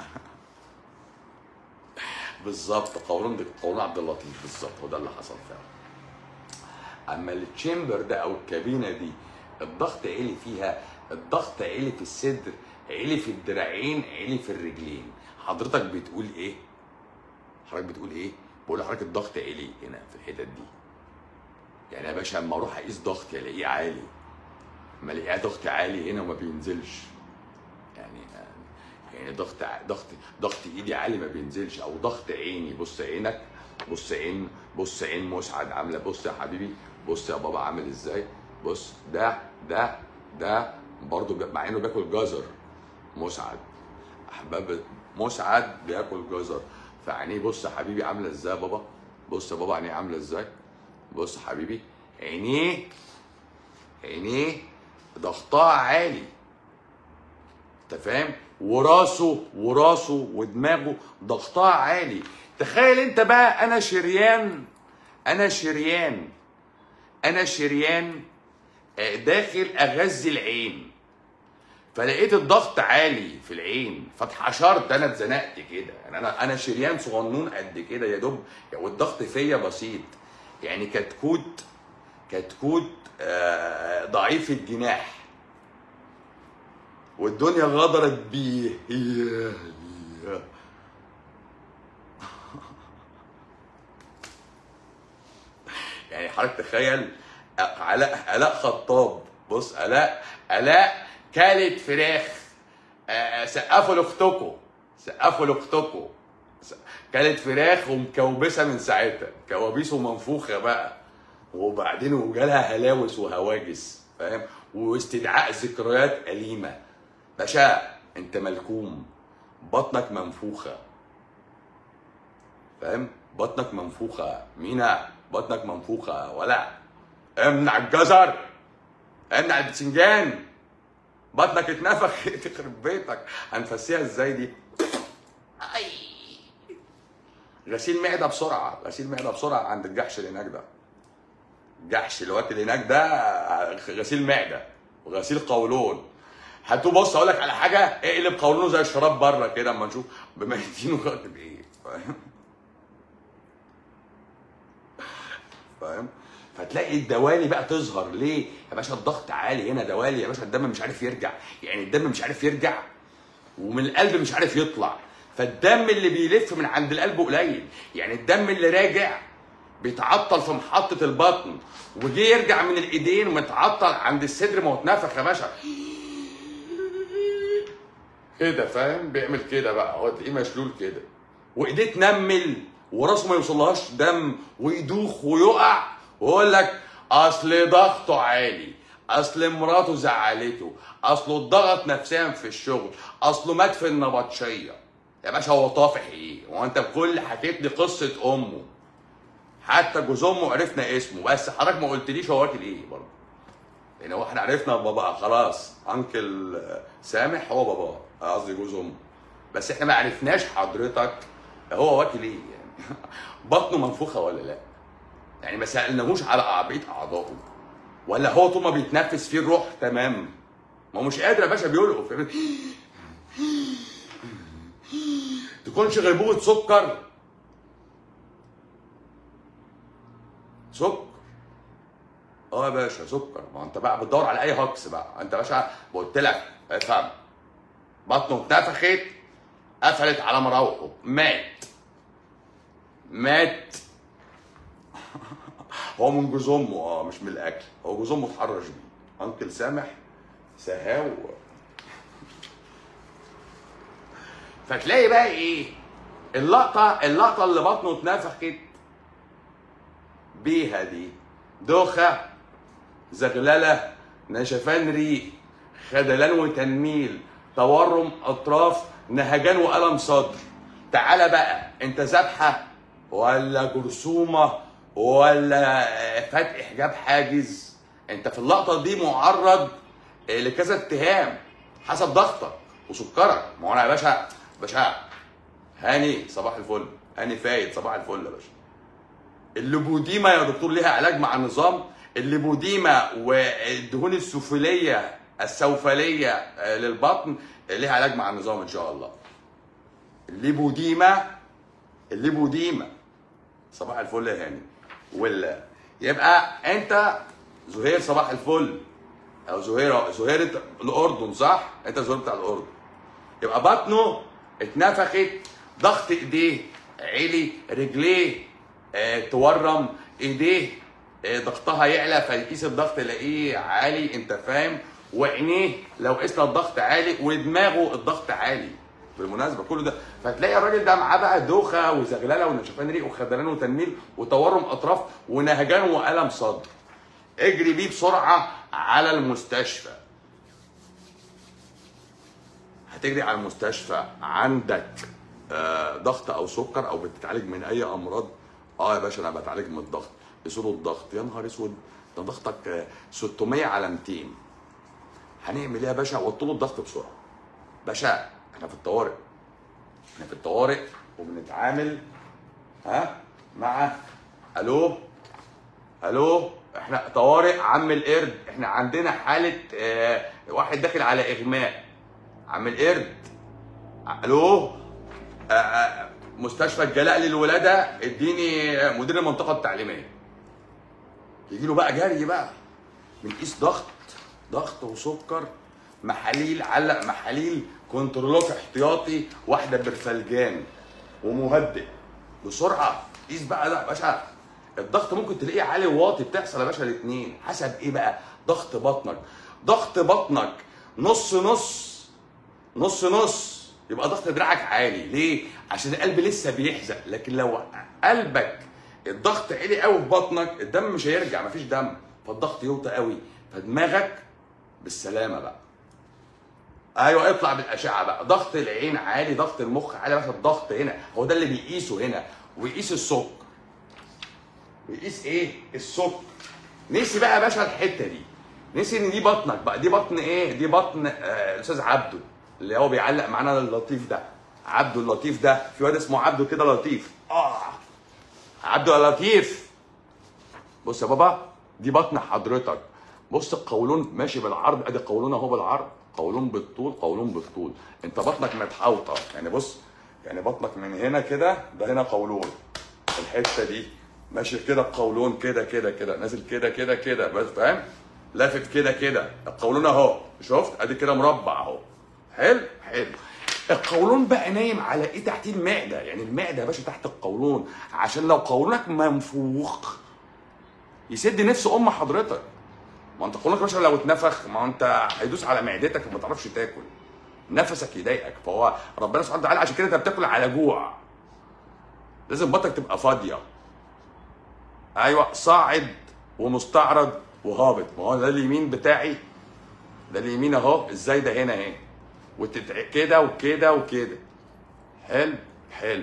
بالظبط قولون دي قولون عبد اللطيف بالظبط هو ده اللي حصل فعلا اما التشامبر ده او الكابينه دي الضغط عالي فيها الضغط عالي في الصدر عالي في الدراعين عالي في الرجلين حضرتك بتقول ايه حضرتك بتقول ايه بقول لحضرتك الضغط عالي هنا في الحتت دي يعني يا باشا اما اروح اقيس ضغطي الاقيه عالي اما الاقيه ضغط عالي هنا وما بينزلش يعني يعني ضغط ع- ضغط ضغط ايدي عالي ما بينزلش او ضغط عيني بص عينك بص عين بص عين مسعد عامله بص يا حبيبي بص يا بابا عامل ازاي بص ده ده ده برضه بي- مع انه بياكل جزر مسعد احباب مسعد بياكل جزر فعينيه بص يا حبيبي عامله ازاي يا بابا بص يا بابا عينيه عامله ازاي بص يا حبيبي عينيه عينيه ضغطها عالي انت فاهم وراسه وراسه ودماغه ضغطها عالي تخيل انت بقى انا شريان انا شريان انا شريان آه، داخل اغذي العين فلقيت الضغط عالي في العين فاتحشرت انا اتزنقت كده يعني انا انا شريان صغنون قد كده يا دوب والضغط فيا بسيط يعني كتكوت كتكوت آه، ضعيف الجناح والدنيا غدرت بيه ياه ياه. يعني حضرتك تخيل علاء علاء خطاب بص علاء علاء كلت فراخ آه، سقفوا لاختكم سقفوا لاختكم س- كلت فراخ ومكوبسه من ساعتها كوابيس ومنفوخه بقى وبعدين وجالها هلاوس وهواجس فاهم واستدعاء ذكريات أليمة باشا انت ملكوم بطنك منفوخة فاهم بطنك منفوخة مينا بطنك منفوخة ولا امنع الجزر امنع البتنجان بطنك اتنفخ تخرب بيتك هنفسيها ازاي دي أي. غسيل معده بسرعه غسيل معده بسرعه عند الجحش اللي هناك ده الجحش اللي واكل هناك ده غسيل معده وغسيل قولون هاتوا بص اقول لك على حاجه اقلب قولونه زي الشراب بره كده اما نشوف بميتينه كاتب ايه فاهم فاهم فتلاقي الدوالي بقى تظهر ليه يا باشا الضغط عالي هنا دوالي يا باشا الدم مش عارف يرجع يعني الدم مش عارف يرجع ومن القلب مش عارف يطلع فالدم اللي بيلف من عند القلب قليل يعني الدم اللي راجع بيتعطل في محطة البطن وجي يرجع من الايدين ومتعطل عند الصدر ما هو اتنفخ يا باشا كده فاهم بيعمل كده بقى هو تلاقيه مشلول كده وايديه تنمل وراسه ما يوصلهاش دم ويدوخ ويقع ويقول لك اصل ضغطه عالي اصل مراته زعلته اصله اتضغط نفسيا في الشغل اصله مات في النبطشيه يا باشا هو طافح ايه هو انت بكل حكيت لي قصه امه حتى جوز امه عرفنا اسمه بس حضرتك ما قلتليش هو واكل ايه برضه يعني هو احنا عرفنا بابا خلاص انكل سامح هو باباه قصدي جوز امه بس احنا ما عرفناش حضرتك هو واكل ايه يعني بطنه منفوخه ولا لا يعني ما سالناهوش على بقيه اعضائه ولا هو طول ما بيتنفس فيه الروح تمام ما هو مش قادر يا باشا بيلقف فاهم؟ تكونش غيبوبه سكر سكر اه يا باشا سكر ما انت بقى بتدور على اي هكس بقى انت يا باشا قلت لك افهم بطنه اتنفخت قفلت على مراوحه مات مات هو من جوز امه اه مش من الاكل هو جوز امه اتحرش بيه انكل سامح سهاو فتلاقي بقى ايه اللقطه اللقطه اللي بطنه اتنفخت بيها دي دوخه زغلله نشفان ريق خدلان وتنميل تورم اطراف نهجان والم صدر تعالى بقى انت ذبحه ولا جرثومه ولا فتح حجاب حاجز انت في اللقطه دي معرض لكذا اتهام حسب ضغطك وسكرك ما هو انا يا باشا باشا هاني صباح الفل هاني فايد صباح الفل يا باشا الليبوديما يا دكتور ليها علاج مع النظام الليبوديما والدهون السفليه السوفليه آه، للبطن ليها علاج مع النظام ان شاء الله الليبوديما الليبوديما صباح الفل يا هاني ولا يبقى انت زهير صباح الفل او زهير زهير انت الاردن صح انت زهير بتاع الاردن يبقى بطنه اتنفخت ضغط ايديه عالي رجليه اه تورم ايديه اه ضغطها يعلى فيقيس الضغط يلاقيه عالي انت فاهم وعينيه لو قسنا الضغط عالي ودماغه الضغط عالي بالمناسبه كل ده فتلاقي الراجل ده معاه بقى دوخه وزغلله ونشفان ريق وخدلان وتنميل وتورم اطراف ونهجان والم صدر اجري بيه بسرعه على المستشفى هتجري على المستشفى عندك آه، ضغط او سكر او بتتعالج من اي امراض اه يا باشا انا بتعالج من الضغط يسود الضغط يا نهار اسود ده ضغطك آه، 600 على 200 هنعمل ايه يا باشا وطوا له الضغط بسرعه باشا احنا في الطوارئ احنا في الطوارئ وبنتعامل ها مع الو الو احنا طوارئ عم القرد احنا عندنا حاله اه واحد داخل على اغماء عم القرد الو اه اه مستشفى الجلاء للولاده اديني مدير المنطقه التعليميه يجي له بقى جري بقى بنقيس ضغط ضغط وسكر محاليل علق محاليل كنترولات احتياطي واحده برفلجان ومهدئ بسرعه قيس بقى لا باشا الضغط ممكن تلاقيه عالي وواطي بتحصل يا باشا الاثنين حسب ايه بقى ضغط بطنك ضغط بطنك نص نص نص نص يبقى ضغط دراعك عالي ليه عشان القلب لسه بيحزق لكن لو قلبك الضغط عالي قوي في بطنك الدم مش هيرجع مفيش دم فالضغط يوطى قوي فدماغك بالسلامه بقى ايوه اطلع بالاشعه بقى ضغط العين عالي ضغط المخ عالي بس الضغط هنا هو ده اللي بيقيسه هنا ويقيس السكر ويقيس ايه السكر نسي بقى يا باشا الحته دي نسي ان دي بطنك بقى دي بطن ايه دي بطن آه الاستاذ عبده اللي هو بيعلق معانا اللطيف ده عبده اللطيف ده في واد اسمه عبده كده لطيف اه عبده يا لطيف بص يا بابا دي بطن حضرتك بص القولون ماشي بالعرض ادي قولون اهو بالعرض قولون بالطول قولون بالطول انت بطنك متحوطه يعني بص يعني بطنك من هنا كده ده هنا قولون الحته دي ماشي كده القولون كده كده كده نازل كده كده كده بس فاهم لافف كده كده القولون اهو شفت ادي كده مربع اهو حلو حلو القولون بقى نايم على ايه تحتيه المعده يعني المعده يا باشا تحت القولون عشان لو قولونك منفوخ يسد نفس ام حضرتك ما انت قولونك يا باشا لو اتنفخ ما انت هيدوس على معدتك وما تعرفش تاكل نفسك يضايقك فهو ربنا سبحانه وتعالى عشان كده انت بتاكل على جوع لازم بطنك تبقى فاضيه ايوه صاعد ومستعرض وهابط ما هو ده اليمين بتاعي ده اليمين اهو ازاي ده هنا اهي وتتع... كده وكده وكده حلو حلو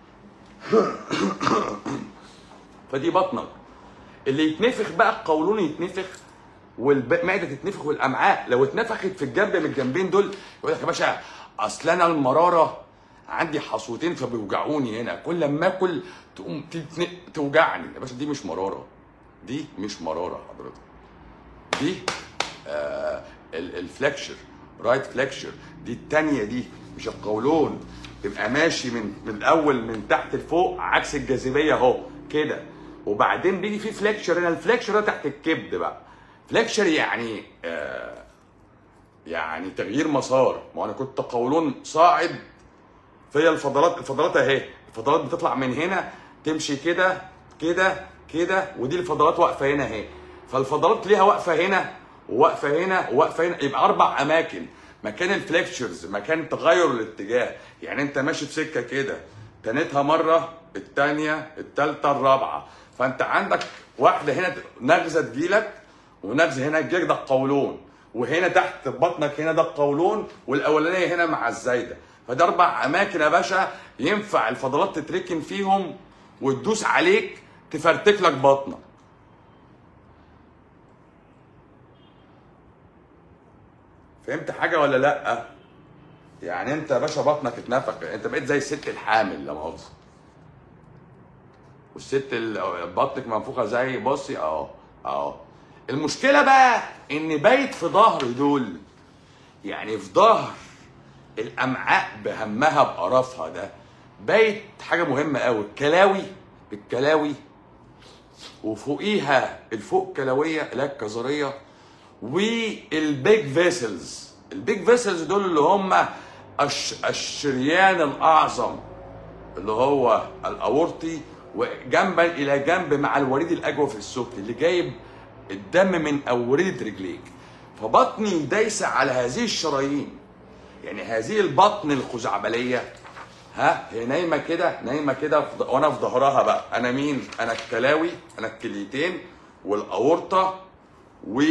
فدي بطنك اللي يتنفخ بقى القولون يتنفخ والمعده تتنفخ والامعاء لو اتنفخت في الجنب من الجنبين دول يقول لك يا باشا اصل انا المراره عندي حصوتين فبيوجعوني هنا كل لما اكل تقوم تتن... توجعني يا باشا دي مش مراره دي مش مراره حضرتك دي آه الفلكشر رايت فلكشر دي التانية دي مش القولون تبقى ماشي من من الاول من تحت لفوق عكس الجاذبيه اهو كده وبعدين بيجي في فليكشر هنا الفليكشر ده تحت الكبد بقى فليكشر يعني آه يعني تغيير مسار ما انا كنت قولون صاعد فيا الفضلات الفضلات اهي الفضلات بتطلع من هنا تمشي كده كده كده ودي الفضلات واقفه هنا اهي فالفضلات ليها واقفه هنا وواقفه هنا وواقفه هنا يبقى اربع اماكن مكان الفليكشرز مكان تغير الاتجاه يعني انت ماشي في سكه كده تنتها مره الثانيه الثالثه الرابعه فانت عندك واحده هنا نغزه تجيلك ونغزه هنا تجيلك ده القولون وهنا تحت بطنك هنا ده القولون والاولانيه هنا مع الزايده فده اربع اماكن يا باشا ينفع الفضلات تتركن فيهم وتدوس عليك تفرتك لك بطنك فهمت حاجه ولا لا يعني انت يا باشا بطنك اتنفخ انت بقيت زي الست الحامل لا مؤاخذه والست ال- بطنك منفوخه زي بصي اهو اهو المشكله بقى ان بايت في ظهر دول يعني في ظهر الامعاء بهمها بقرفها ده بايت حاجه مهمه قوي الكلاوي الكلاوي وفوقيها الفوق كلويه اللي هي الكظريه والبيج فيسلز البيج فيسلز دول اللي هم الش... الشريان الاعظم اللي هو الاورطي وجنبا الى جنب مع الوريد الاجوف السفلي اللي جايب الدم من اورده رجليك فبطني دايسه على هذه الشرايين يعني هذه البطن الخزعبليه ها هي نايمه كده نايمه كده في ض- وانا في ظهرها بقى انا مين انا الكلاوي انا الكليتين والاورطه و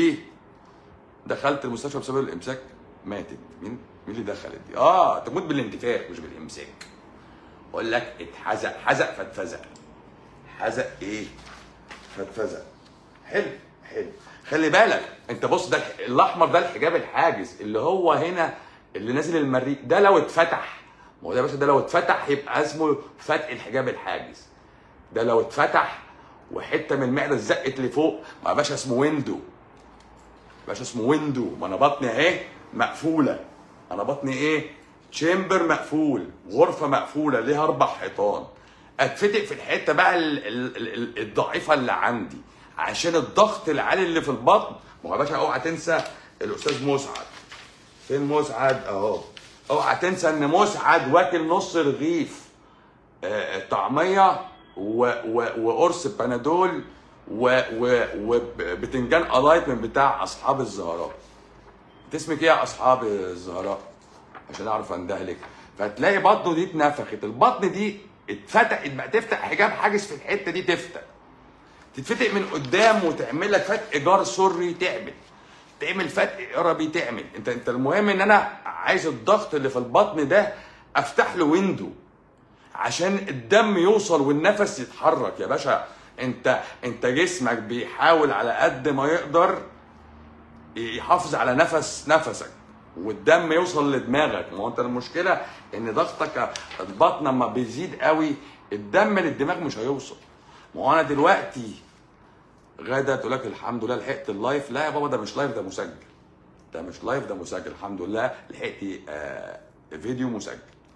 دخلت المستشفى بسبب الامساك ماتت مين مين اللي دخلت دي اه تموت بالانتفاخ مش بالامساك اقول لك اتحزق حزق فاتفزق حزق ايه فاتفزق حلو حلو خلي بالك انت بص ده الح- الاحمر ده الحجاب الحاجز اللي هو هنا اللي نازل المريء ده لو اتفتح ما هو ده يا باشا ده لو اتفتح يبقى اسمه فتح الحجاب الحاجز ده لو اتفتح وحته من المعده اتزقت لفوق ما يا باشا اسمه ويندو باشا اسمه ويندو ما انا بطني اهي مقفوله انا بطني ايه تشامبر مقفول غرفه مقفوله ليها اربع حيطان اتفتق في الحته بقى ال- ال- ال- الضعيفه اللي عندي عشان الضغط العالي اللي في البطن ما هو يا باشا اوعى تنسى الاستاذ مسعد فين مسعد اهو اوعى تنسى ان مسعد واكل نص رغيف آه، طعميه و- و- وقرص بنادول و- و- وبتنجان الايت من بتاع اصحاب الزهراء انت اسمك ايه يا اصحاب الزهراء عشان اعرف اندهلك فتلاقي بطنه دي اتنفخت البطن دي اتفتحت بقى تفتح حجاب حاجز في الحته دي تفتح تتفتق من قدام وتعمل لك فتق جار سري تعمل تعمل فتق قربي تعمل انت انت المهم ان انا عايز الضغط اللي في البطن ده افتح له ويندو عشان الدم يوصل والنفس يتحرك يا باشا انت انت جسمك بيحاول على قد ما يقدر يحافظ على نفس نفسك والدم يوصل لدماغك ما هو انت المشكله ان ضغطك البطن لما بيزيد قوي الدم للدماغ مش هيوصل ما هو انا دلوقتي غدا تقول لك الحمد لله لحقت اللايف لا يا بابا ده مش لايف ده مسجل ده مش لايف ده مسجل الحمد لله لحقت آه فيديو مسجل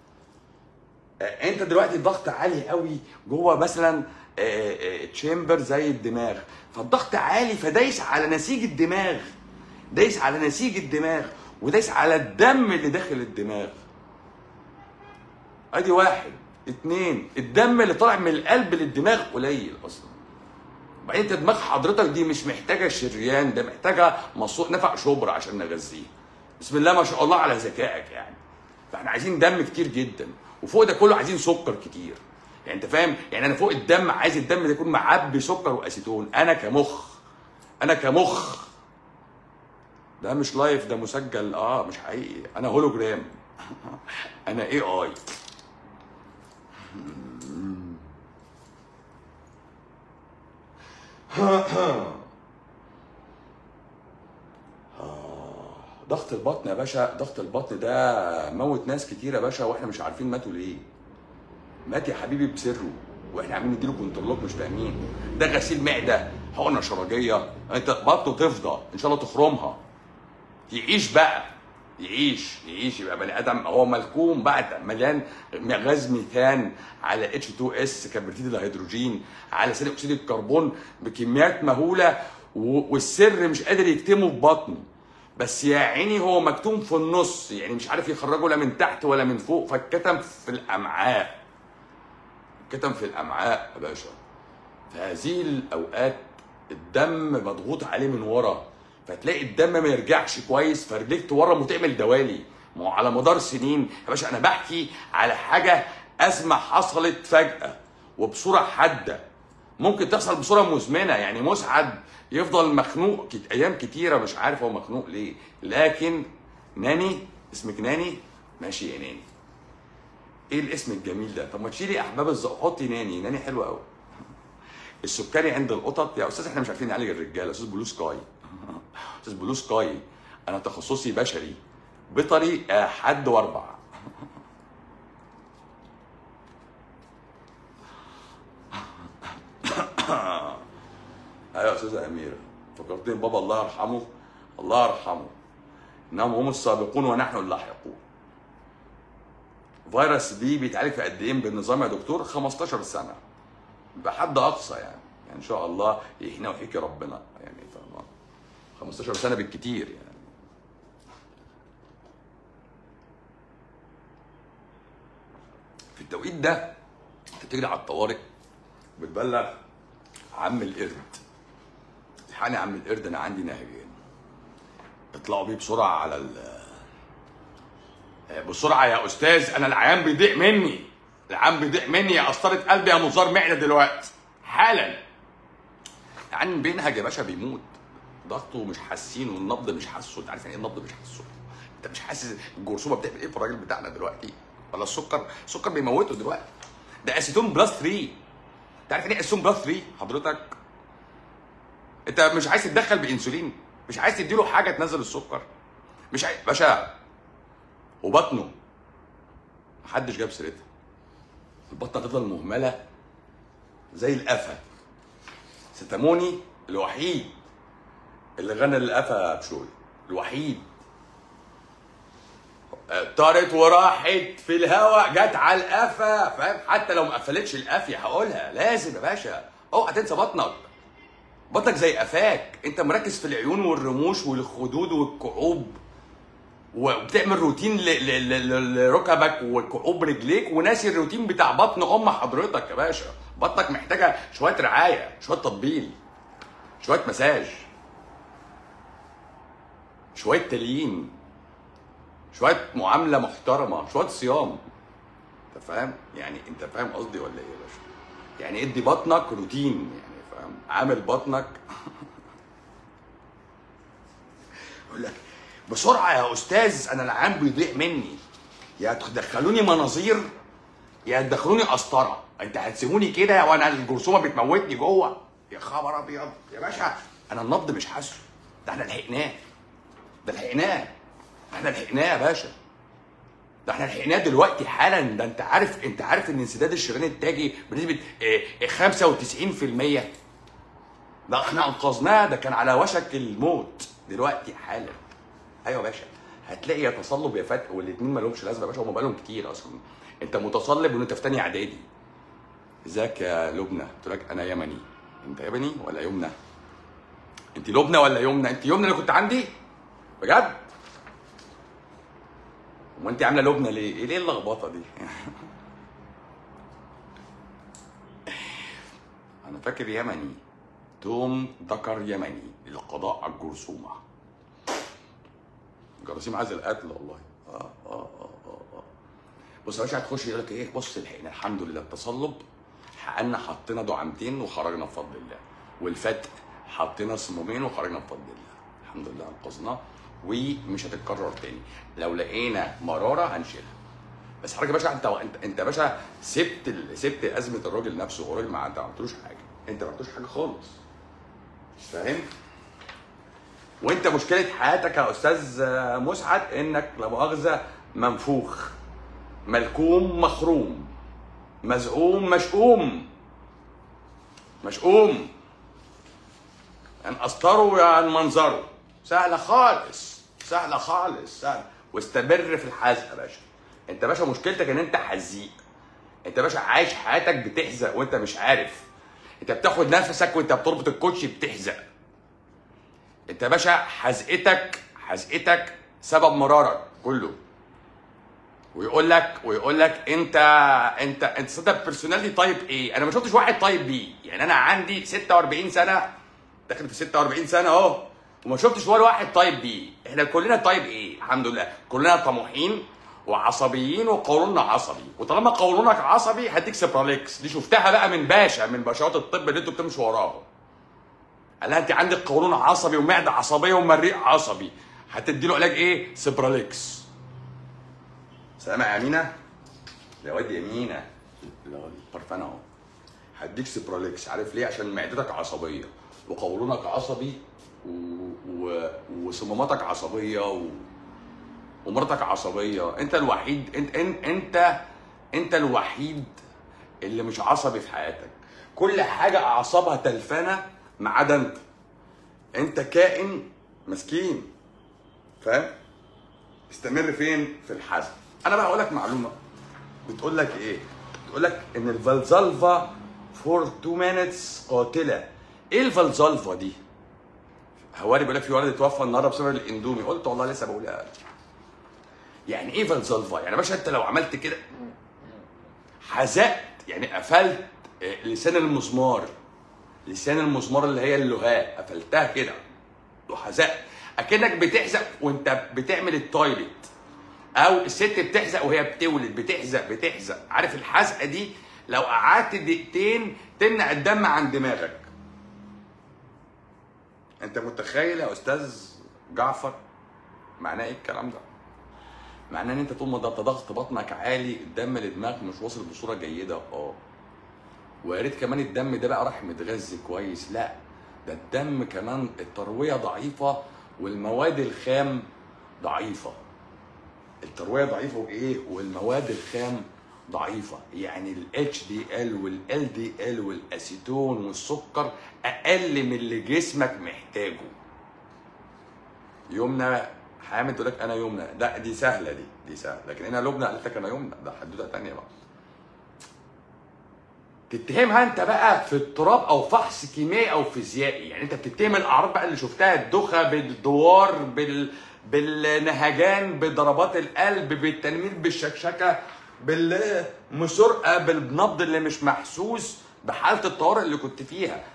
آه، انت دلوقتي الضغط عالي قوي جوه مثلا تشامبر زي الدماغ فالضغط عالي فدايس على نسيج الدماغ دايس على نسيج الدماغ ودايس على الدم اللي داخل الدماغ ادي واحد اتنين الدم اللي طالع من القلب للدماغ قليل اصلا بعدين انت دماغ حضرتك دي مش محتاجه شريان ده محتاجه مصوص نفق شبر عشان نغذيه بسم الله ما شاء الله على ذكائك يعني فاحنا عايزين دم كتير جدا وفوق ده كله عايزين سكر كتير يعني انت فاهم يعني انا فوق الدم عايز الدم ده يكون معبي سكر واسيتون انا كمخ انا كمخ ده مش لايف ده مسجل اه مش حقيقي انا هولوجرام انا اي اي ضغط البطن يا باشا ضغط البطن ده موت ناس كتير يا باشا واحنا مش عارفين ماتوا ليه مات يا حبيبي بسره واحنا عاملين نديله كنترولات مش فاهمين ده غسيل معده حقنه شرجيه انت بطنه تفضى ان شاء الله تخرمها يعيش بقى يعيش يعيش يبقى بني ادم هو ملكوم بقى مليان غاز ميثان على اتش 2 اس كبريتيد الهيدروجين على ثاني اكسيد الكربون بكميات مهوله و- والسر مش قادر يكتمه في بطنه بس يا عيني هو مكتوم في النص يعني مش عارف يخرجه لا من تحت ولا من فوق فاتكتم في الامعاء كتم في الامعاء يا باشا في هذه الاوقات الدم مضغوط عليه من ورا فتلاقي الدم ما يرجعش كويس فرجليك تورم وتعمل دوالي ما هو على مدار سنين يا باشا انا بحكي على حاجه ازمه حصلت فجاه وبصوره حاده ممكن تحصل بصوره مزمنه يعني مسعد يفضل مخنوق كت... ايام كتيره مش عارف هو مخنوق ليه لكن ناني اسمك ناني ماشي يا ناني ايه الاسم الجميل ده طب ما تشيلي احباب الزق حطي ناني ناني حلوه قوي السكري عند القطط يا استاذ احنا مش عارفين نعالج الرجاله استاذ بلو سكاي استاذ بلو سكاي انا تخصصي بشري بيطري آه، حد واربع ايوه يا استاذه اميره فكرتني بابا الله يرحمه الله يرحمه انهم هم السابقون ونحن اللاحقون فيروس بي بيتعالج في قد ايه بالنظام يا دكتور 15 سنه بحد اقصى يعني يعني ان شاء الله يحيينا ويحييك ربنا يعني فاهم 15 سنه بالكتير يعني في التوقيت ده انت بتجري على الطوارئ بتبلغ عم القرد الحقني يا عم القرد انا عندي نهجين اطلعوا بيه بسرعه على ال بسرعه يا استاذ انا العيان بيضيع مني العيان بيضيع مني يا قسطره قلبي يا منظار معده دلوقتي حالا العيان بينهج يا باشا بيموت ضغطه مش حاسين والنبض مش حاسه انت عارف يعني ايه النبض مش حاسه انت مش حاسس الجرثومه بتعمل ايه في الراجل بتاعنا دلوقتي ولا السكر السكر بيموته دلوقتي ده اسيتون بلس 3 انت عارف يعني ايه اسيتون بلس 3 حضرتك انت مش عايز تتدخل بانسولين مش عايز تديله حاجه تنزل السكر مش عايز باشا وبطنه محدش جاب سيرتها البطنه تفضل مهمله زي القفا ستاموني الوحيد اللي غنى للقفا بشوي الوحيد طارت وراحت في الهوا جت على القفا فاهم حتى لو ما قفلتش القافيه هقولها لازم يا باشا اوعى تنسى بطنك بطنك زي قفاك انت مركز في العيون والرموش والخدود والكعوب وبتعمل روتين ل- ل- ل- لركبك وكعوب رجليك وناسي الروتين بتاع بطن ام حضرتك يا باشا بطنك محتاجه شويه رعايه شويه تطبيل شويه مساج شويه تليين شويه معامله محترمه شويه صيام انت فاهم يعني انت فاهم قصدي ولا ايه يا باشا يعني ادي بطنك روتين يعني فاهم عامل بطنك يقول لك بسرعه يا استاذ انا العام بيضيع مني يا تدخلوني مناظير يا تدخلوني قسطره انت هتسيبوني كده وانا الجرثومه بتموتني جوه يا خبر ابيض يا باشا انا النبض مش حاسه ده احنا لحقناه ده لحقناه احنا لحقناه يا باشا ده احنا لحقناه دلوقتي حالا ده انت عارف انت عارف ان انسداد الشريان التاجي بنسبه اه، 95% ده احنا انقذناه ده كان على وشك الموت دلوقتي حالا ايوه يا باشا هتلاقي يا تصلب يا فتح والاثنين ما لهمش لازمه يا باشا هم بقالهم كتير اصلا انت متصلب وانت في تانية اعدادي ازيك يا لبنى قلت لك انا يمني انت يمني ولا يمنى انت لبنى ولا يمنى انت يمنى اللي كنت عندي بجد وانت عامله لبنى ليه ايه ليه اللخبطه دي انا فاكر يمني توم ذكر يمني للقضاء على الجرثومه الجراثيم عايز القتل والله اه اه اه اه, آه. بص يا باشا هتخش يقول لك ايه بص الحقنا الحمد لله التصلب حقنا حطينا دعامتين وخرجنا بفضل الله والفتق حطينا صمامين وخرجنا بفضل الله الحمد لله انقذناه ومش هتتكرر تاني لو لقينا مراره هنشيلها بس حضرتك يا باشا انت انت انت يا باشا سبت ال... سبت ازمه الراجل نفسه هو الراجل ما انت ما عملتلوش حاجه انت ما عملتلوش حاجه خالص فاهم وانت مشكله حياتك يا استاذ مسعد انك لا مؤاخذه منفوخ ملكوم مخروم مزعوم مشؤوم مشؤوم ان اسطروا يا ان منظروا سهله خالص سهله خالص سهله واستمر في الحزق يا باشا انت يا باشا مشكلتك ان انت حزيق انت يا باشا عايش حياتك بتحزق وانت مش عارف انت بتاخد نفسك وانت بتربط الكوتشي بتحزق انت يا باشا حزقتك حزقتك سبب مرارك كله ويقول لك ويقول لك انت انت انت صدق بيرسوناليتي تايب ايه؟ انا ما شفتش واحد تايب بي، يعني انا عندي 46 سنه داخل في 46 سنه اهو وما شفتش ولا واحد تايب بي، احنا كلنا تايب ايه؟ الحمد لله، كلنا طموحين وعصبيين وقولوننا عصبي، وطالما قولونك عصبي هديك سيبراليكس، دي شفتها بقى من باشا من باشوات الطب اللي انتوا بتمشوا وراهم. قال لها انت عندك قولون عصبي ومعده عصبيه ومريء عصبي، هتدي له علاج ايه؟ سيبراليكس. سلام يا امينه يا واد يمينه لا البرفان اهو هديك سيبراليكس عارف ليه عشان معدتك عصبيه وقولونك عصبي و... و... وصماماتك عصبيه و... ومراتك عصبيه انت الوحيد انت انت انت, انت الوحيد اللي مش عصبي في حياتك كل حاجه اعصابها تلفانه ما عدا انت انت كائن مسكين فاهم استمر فين في الحزم انا بقى اقول لك معلومه بتقول لك ايه بتقول لك ان الفالزالفا فور 2 مينتس قاتله ايه الفالزالفا دي هواري بيقول لك في ولد اتوفى النهارده بسبب الاندومي قلت والله لسه بقول يا يعني ايه فالزالفا يعني يا باشا انت لو عملت كده حزقت يعني قفلت آه، لسان المسمار لسان المسمار اللي هي اللهاء قفلتها كده وحزقت اكنك بتحزق وانت بتعمل التويلت او الست بتحزق وهي بتولد بتحزق بتحزق عارف الحزقه دي لو قعدت دقيقتين تمنع الدم عن دماغك انت متخيل يا استاذ جعفر معناه ايه الكلام ده معناه ان انت طول ما ضغط ضغط بطنك عالي الدم لدماغك مش واصل بصوره جيده اه ويا ريت كمان الدم ده بقى راح متغذي كويس لا ده الدم كمان الترويه ضعيفه والمواد الخام ضعيفه الترويه ضعيفه وايه والمواد الخام ضعيفه يعني ال HDL وال LDL والاسيتون والسكر اقل من اللي جسمك محتاجه يمنى حامد تقول لك انا يمنى ده دي سهله دي دي سهله لكن انا لبنى قالت لك انا يمنى ده حدوته ثانيه بقى تتهمها انت بقى في اضطراب او فحص كيميائي او فيزيائي يعني انت بتتهم الاعراض بقى اللي شفتها الدوخه بالدوار بال بالنهجان بضربات القلب بالتنميل بالشكشكه بالمسرقه بالنبض اللي مش محسوس بحاله الطوارئ اللي كنت فيها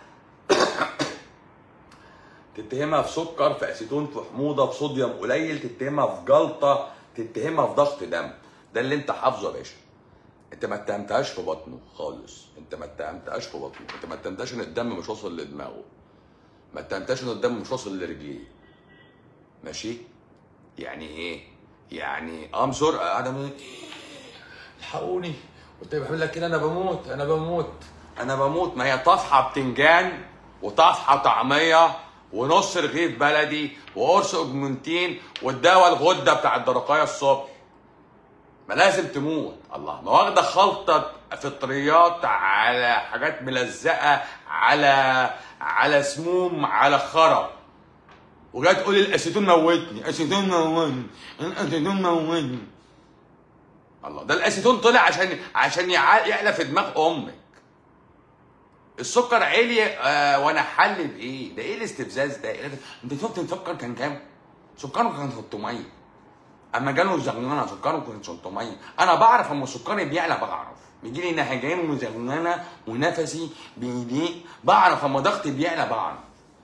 تتهمها في سكر في اسيتون في حموضه في صوديوم قليل تتهمها في جلطه تتهمها في ضغط دم ده اللي انت حافظه يا باشا انت ما اتهمتهاش في بطنه خالص انت ما اتهمتهاش في بطنه انت ما اتهمتهاش ان الدم مش واصل لدماغه ما اتهمتهاش ان الدم مش واصل لرجليه ماشي يعني ايه يعني اه مسرقه قاعده من الحقوني قلت له بعمل لك كده انا بموت انا بموت انا بموت ما هي طفحه بتنجان وطفحه طعميه ونص رغيف بلدي وقرص اوجمنتين والدواء الغده بتاع الدرقايه الصبح ما لازم تموت الله ما واخده خلطه فطريات على حاجات ملزقه على على سموم على خرا وجاي تقول لي الاسيتون موتني اسيتون موتني الاسيتون موتني الله ده الاسيتون طلع عشان عشان يع- يعلى في دماغ امك السكر عالي آه وانا حل بايه؟ ده ايه الاستفزاز ده؟ إيه ده؟ انت شفت السكر كان كام؟ سكره كان 600 اما جاله زغنانه سكره كان 600 انا بعرف اما سكري بيعلى بعرف بيجي لي نهجان وزغنانه ونفسي بيضيق بعرف اما ضغطي بيعلى بعرف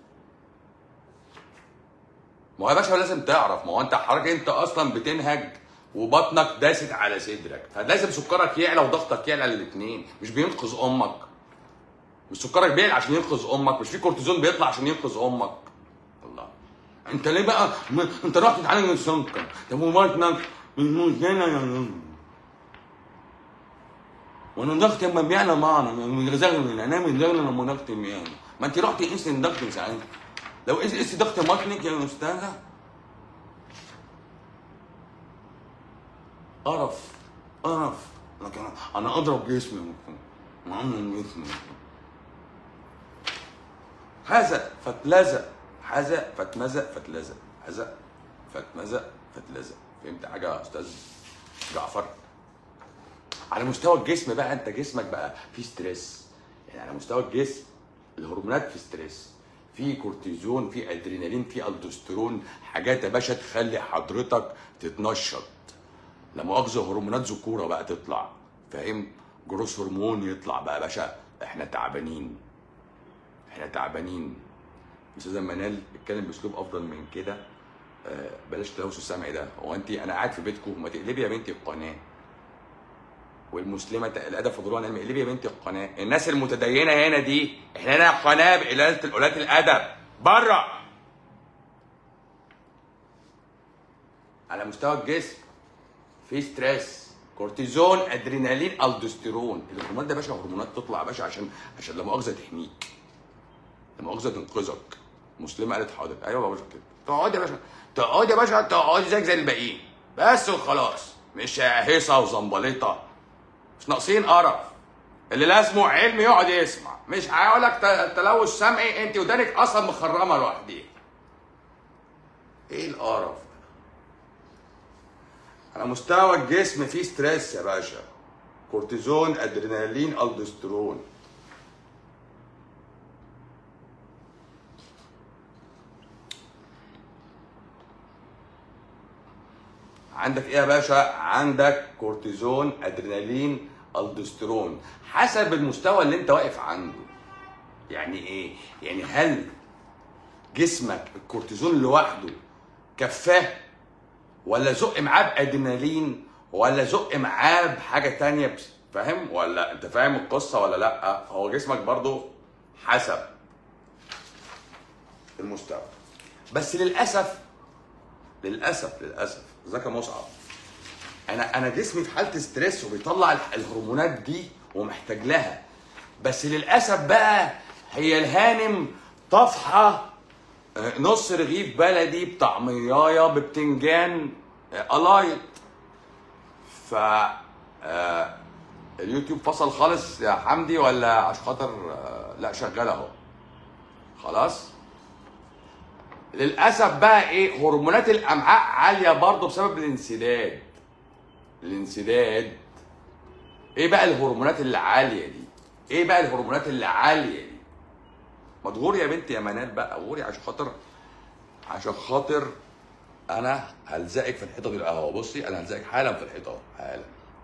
ما هو يا باشا لازم تعرف ما هو انت حضرتك انت اصلا بتنهج وبطنك داست على صدرك فلازم سكرك يعلى وضغطك يعلى الاثنين مش بينقذ امك مش سكرك بيعلى عشان ينقذ امك مش في كورتيزون بيطلع عشان ينقذ امك الله انت ليه بقى ما... انت رحت تتعالج من السكر طب وبطنك من مشكله يا نم وانا ضغطي لما بيعلى معنا من غزال انا من غزال لما ضغطي بيعلى ما انت رحت قيس الضغط ساعتها لو قيس قيس ضغط بطنك يا استاذه قرف قرف لكن أنا- انا اضرب جسمي مع انه جسمي حزق فتلزق حزق فتمزق فتلزق حزق فتمزق فتلزق فهمت حاجه يا استاذ جعفر على مستوى الجسم بقى انت جسمك بقى فيه ستريس يعني على مستوى الجسم الهرمونات في ستريس في كورتيزون في ادرينالين في الدوستيرون حاجات يا باشا تخلي حضرتك تتنشط لا مؤاخذه هرمونات ذكوره بقى تطلع فاهم جروس هرمون يطلع بقى يا باشا احنا تعبانين احنا تعبانين استاذه منال اتكلم باسلوب افضل من كده آه، بلاش تلوث السمع ده هو انت انا قاعد في بيتكم ما تقلبي يا بنتي القناه والمسلمه الادب فضلوها نعلم اقلبي يا بنتي القناه الناس المتدينه هنا دي احنا هنا قناه بقلاله قلات الادب بره على مستوى الجسم في ستريس كورتيزون ادرينالين الدوستيرون الهرمونات ده يا باشا هرمونات تطلع يا باشا عشان عشان لا مؤاخذه تحميك لا مؤاخذه تنقذك مسلمه قالت حاضر ايوه يا باشا كده تقعد يا باشا تقعد يا باشا تقعد زيك زي الباقيين بس وخلاص مش هيصه وزنبليطه مش ناقصين قرف اللي لازمه علم يقعد يسمع مش هقول لك ت- تلوث سمعي انت ودانك اصلا مخرمه لوحديها ايه القرف ده؟ على مستوى الجسم فيه ستريس يا باشا كورتيزون ادرينالين الدوستيرون عندك ايه يا باشا عندك كورتيزون ادرينالين الدوستيرون حسب المستوى اللي انت واقف عنده يعني ايه يعني هل جسمك الكورتيزون لوحده كفاه ولا زق معاه بادرينالين ولا زق معاه بحاجه تانية بس فاهم ولا انت فاهم القصه ولا لا هو جسمك برضو حسب المستوى بس للاسف للاسف للاسف ازيك يا مصعب انا انا جسمي في حاله ستريس وبيطلع ال- الهرمونات دي ومحتاج لها بس للاسف بقى هي الهانم طفحه آه، نص رغيف بلدي بطعميايه ببتنجان آه، قلايط ف آه، اليوتيوب فصل خالص يا حمدي ولا عشان خاطر آه، لا شغال اهو خلاص للاسف بقى ايه هرمونات الامعاء عاليه برضه بسبب الانسداد الانسداد ايه بقى الهرمونات اللي عاليه دي ايه بقى الهرمونات اللي عاليه دي ما تغوري يا بنتي يا منال بقى غوري عشان خاطر عشان خاطر انا هلزقك في الحيطه دي اهو بصي انا هلزقك حالا في الحيطه اهو حالا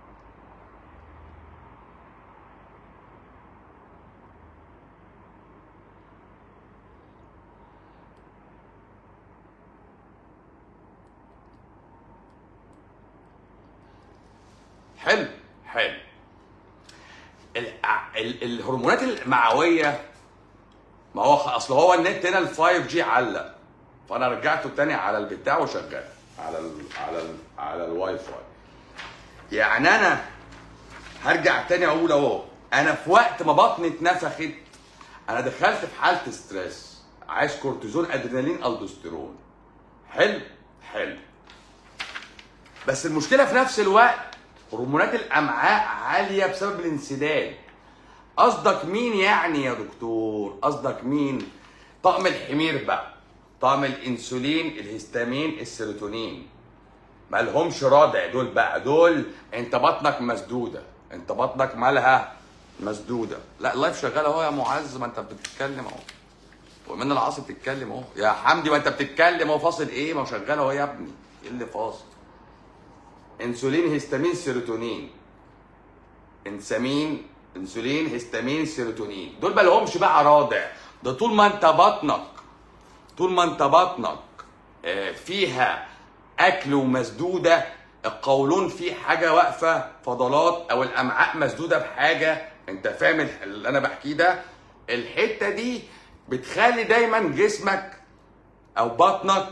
حلو حلو ال- ال- الهرمونات المعويه ما هو اصل هو النت هنا ال 5 جي علق فانا رجعته تاني على البتاع وشغال على ال على ال على الواي فاي يعني انا هرجع تاني اقول اهو انا في وقت ما بطني اتنفخت انا دخلت في حاله ستريس عايز كورتيزون ادرينالين الدوستيرون حلو حلو بس المشكله في نفس الوقت هرمونات الامعاء عاليه بسبب الانسداد قصدك مين يعني يا دكتور قصدك مين طقم الحمير بقى طقم الانسولين الهستامين السيروتونين ما لهمش رادع دول بقى دول انت بطنك مسدوده انت بطنك مالها مسدوده لا اللايف شغال اهو يا معز ما انت بتتكلم اهو ومن العاصي بتتكلم اهو يا حمدي ما انت بتتكلم اهو فاصل ايه ما هو شغال اهو يا ابني ايه اللي فاصل انسولين هستامين سيروتونين انسامين انسولين هستامين سيروتونين دول ما لهمش بقى رادع ده طول ما انت بطنك طول ما انت بطنك آه، فيها اكل ومسدوده القولون فيه حاجه واقفه فضلات او الامعاء مسدوده بحاجه انت فاهم اللي انا بحكيه ده الحته دي بتخلي دايما جسمك او بطنك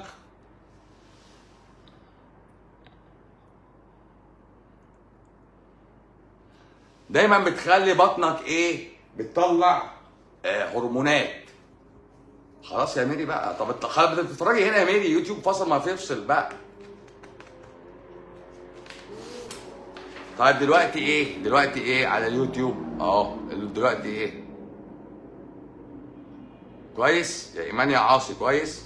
دايما بتخلي بطنك ايه بتطلع آه هرمونات خلاص يا ميري بقى طب انت خلاص بتتفرجي هنا يا ميري يوتيوب فصل ما فيفصل بقى طيب دلوقتي ايه دلوقتي ايه على اليوتيوب اهو دلوقتي ايه كويس يا ايمان يا عاصي كويس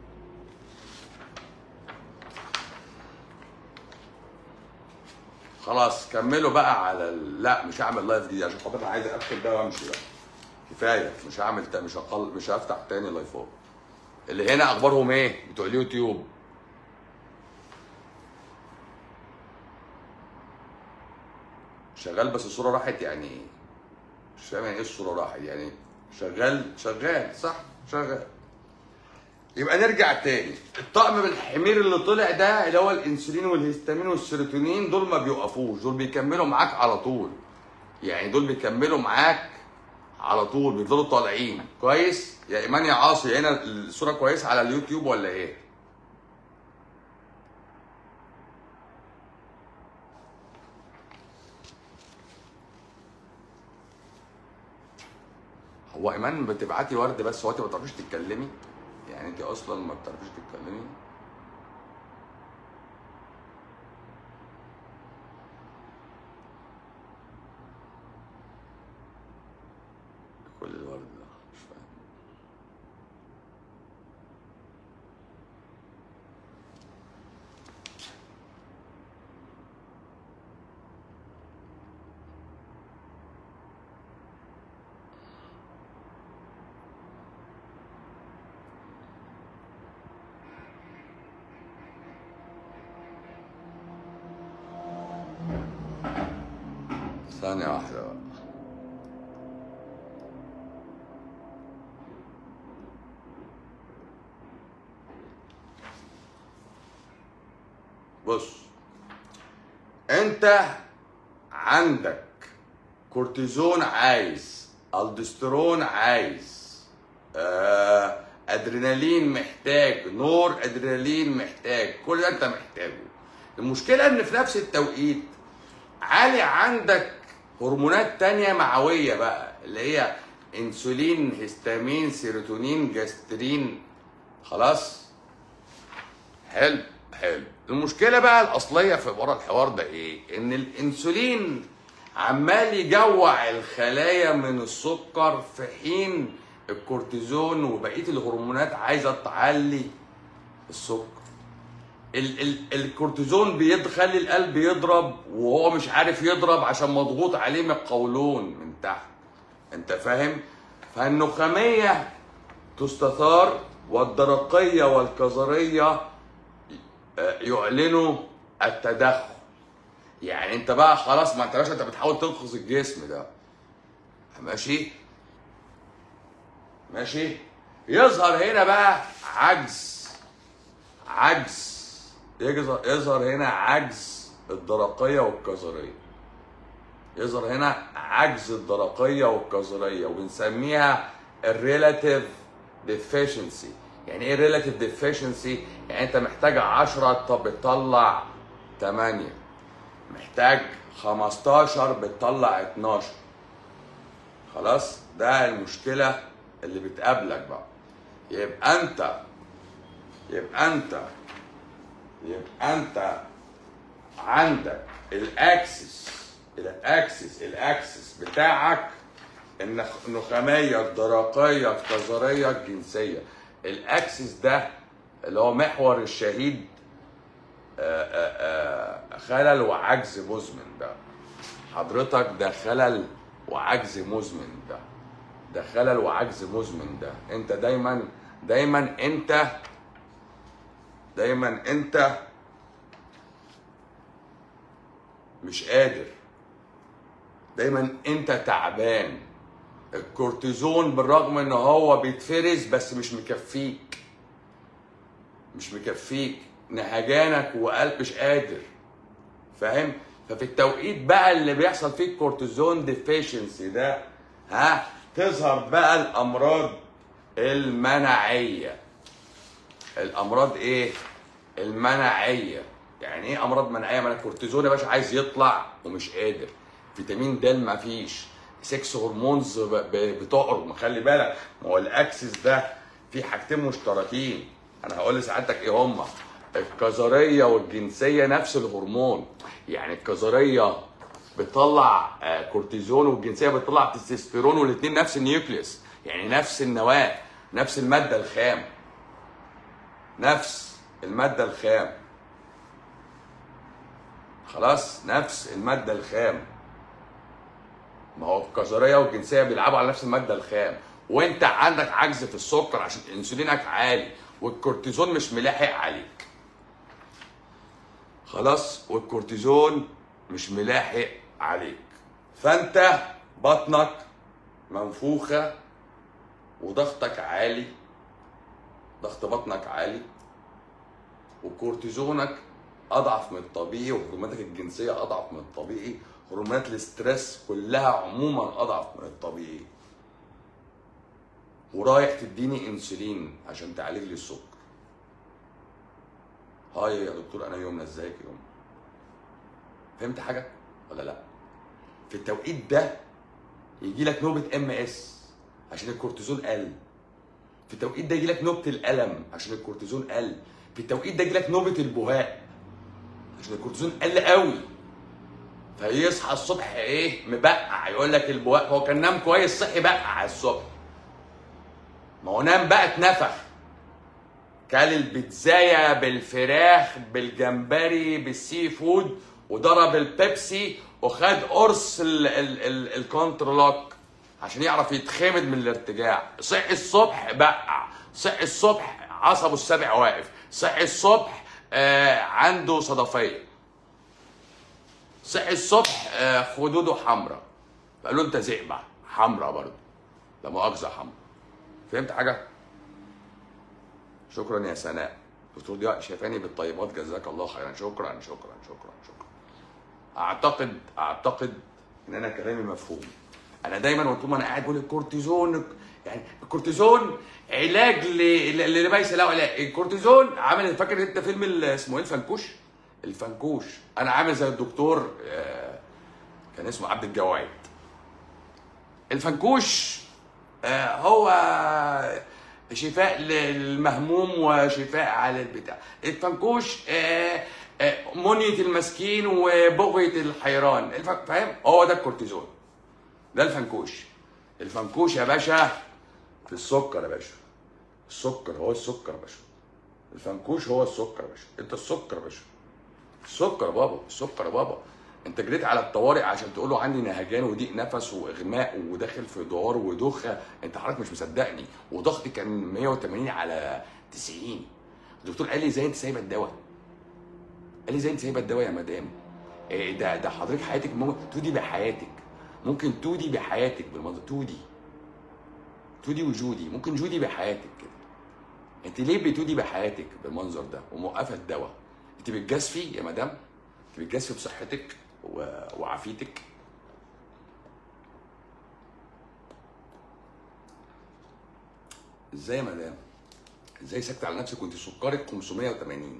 خلاص كملوا بقى على ال... لا مش هعمل لايف جديد عشان خاطر انا عايز اقفل ده وامشي بقى كفايه مش هعمل تا... مش هقل... مش هفتح تاني لايفات اللي هنا اخبارهم ايه بتوع اليوتيوب شغال بس الصوره راحت يعني ايه مش فاهم يعني ايه الصوره راحت يعني شغال شغال صح شغال يبقى نرجع تاني الطقم بالحمير اللي طلع ده اللي هو الانسولين والهستامين والسيروتونين دول ما بيوقفوش دول بيكملوا معاك على طول يعني دول بيكملوا معاك على طول بيفضلوا طالعين كويس يا ايمان يا عاصي هنا الصوره كويسه على اليوتيوب ولا ايه هو ايمان بتبعتي ورد بس هو انت ما بتعرفيش تتكلمي يعني انت اصلا ما بتعرفيش تتكلمي مش فاهم ثانية واحدة بقى بص انت عندك كورتيزون عايز الدسترون عايز آه ادرينالين محتاج نور ادرينالين محتاج كل ده انت محتاجه المشكله ان في نفس التوقيت عالي عندك هرمونات تانية معوية بقى اللي هي انسولين هيستامين سيروتونين جاسترين خلاص حلو حلو المشكلة بقى الأصلية في ورا الحوار ده إيه؟ إن الأنسولين عمال يجوع الخلايا من السكر في حين الكورتيزون وبقية الهرمونات عايزة تعلي السكر. ال ال الكورتيزون بيخلي القلب يضرب وهو مش عارف يضرب عشان مضغوط عليه من القولون من تحت. أنت فاهم؟ فالنخامية تستثار والدرقية والكظرية يعلنوا التدخل يعني انت بقى خلاص ما انت باشا انت بتحاول تنقذ الجسم ده ماشي ماشي يظهر هنا بقى عجز عجز يظهر يظهر هنا عجز الدرقيه والكظريه يظهر هنا عجز الدرقيه والكظريه وبنسميها الريلاتيف ديفيشنسي يعني ايه ريلاتيف ديفيشنسي يعني انت محتاج 10 طب بتطلع 8 محتاج 15 بتطلع 12 خلاص ده المشكله اللي بتقابلك بقى يبقى انت يبقى انت يبقى انت عندك الاكسس الاكسس الاكسس بتاعك النخاميه الدرقيه الكظريه الجنسيه الاكسس ده اللي هو محور الشهيد آآ آآ خلل وعجز مزمن ده حضرتك ده خلل وعجز مزمن ده ده خلل وعجز مزمن ده انت دايما دايما انت دايما انت مش قادر دايما انت تعبان الكورتيزون بالرغم ان هو بيتفرز بس مش مكفيك مش مكفيك نهجانك وقلب مش قادر فاهم ففي التوقيت بقى اللي بيحصل فيه الكورتيزون ديفيشنسي ده ها تظهر بقى الامراض المناعيه الامراض ايه المناعيه يعني ايه امراض مناعيه ما انا الكورتيزون يا باشا عايز يطلع ومش قادر فيتامين د ما فيش سكس هرمونز بتعرض خلي بالك ما هو الاكسس ده في حاجتين مشتركين انا هقول لسعادتك ايه هما الكظريه والجنسيه نفس الهرمون يعني الكظريه بتطلع كورتيزون والجنسيه بتطلع تستوستيرون والاثنين نفس النيوكليوس يعني نفس النواه نفس الماده الخام نفس الماده الخام خلاص نفس الماده الخام ما هو الكظريه والجنسيه بيلعبوا على نفس الماده الخام وانت عندك عجز في السكر عشان انسولينك عالي والكورتيزون مش ملاحق عليك خلاص والكورتيزون مش ملاحق عليك فانت بطنك منفوخه وضغطك عالي ضغط بطنك عالي وكورتيزونك اضعف من الطبيعي وهرموناتك الجنسيه اضعف من الطبيعي هرمونات الاسترس كلها عموما اضعف من الطبيعي ورايح تديني انسولين عشان تعالج لي السكر هاي يا دكتور انا يومنا ازيك يوم فهمت حاجه ولا لا في التوقيت ده يجي لك نوبه ام اس عشان الكورتيزون قل في التوقيت ده يجي لك نوبه الالم عشان الكورتيزون قل في التوقيت ده يجي لك نوبه البهاء عشان الكورتيزون قل قوي فيصحى الصبح ايه مبقع يقول لك البهاء هو كان نام كويس صحي بقع الصبح ما هو نام بقى اتنفخ كل البيتزاية بالفراخ بالجمبري بالسي فود وضرب البيبسي وخد قرص ال- ال- ال- الكونترلوك عشان يعرف يتخمد من الارتجاع صحي الصبح بقع صحي الصبح عصبه السابع واقف صحي الصبح آه عنده صدفيه صحي الصبح آه خدوده حمراء فقال له انت زئبه حمراء برضه لا مؤاخذه حمراء فهمت حاجه شكرا يا سناء دكتور ضياء شافاني بالطيبات جزاك الله خيرا شكرا شكرا شكرا شكرا اعتقد اعتقد ان انا كلامي مفهوم انا دايما طول ما انا قاعد بقول الكورتيزون يعني الكورتيزون علاج ل- ل- اللي ليس له علاج الكورتيزون عامل فاكر انت فيلم ال- اسمه ايه الفنكوش الفنكوش انا عامل زي الدكتور آه، كان اسمه عبد الجواد الفنكوش آه، هو شفاء للمهموم وشفاء على البتاع الفنكوش آه، آه، منية المسكين وبغية الحيران الف- فاهم هو ده الكورتيزون ده الفنكوش الفنكوش يا باشا في السكر يا باشا السكر هو السكر يا باشا الفنكوش هو السكر يا باشا انت السكر يا باشا السكر يا بابا السكر يا بابا انت جريت على الطوارئ عشان تقول له عندي نهجان وضيق نفس واغماء وداخل في دوار ودوخه انت حضرتك مش مصدقني وضغطي كان 180 على 90 الدكتور قال لي ازاي انت سايبه الدواء قال لي ازاي انت سايبه الدواء يا مدام إيه ده ده حضرتك حياتك ممكن تودي بحياتك ممكن تودي بحياتك بالمنظر تودي تودي وجودي ممكن جودي بحياتك كده انت ليه بتودي بحياتك بالمنظر ده وموقفه الدواء انت بتجازفي يا مدام انت بتجازفي بصحتك و... وعافيتك ازاي يا مدام ازاي سكت على نفسك وانت سكرك 580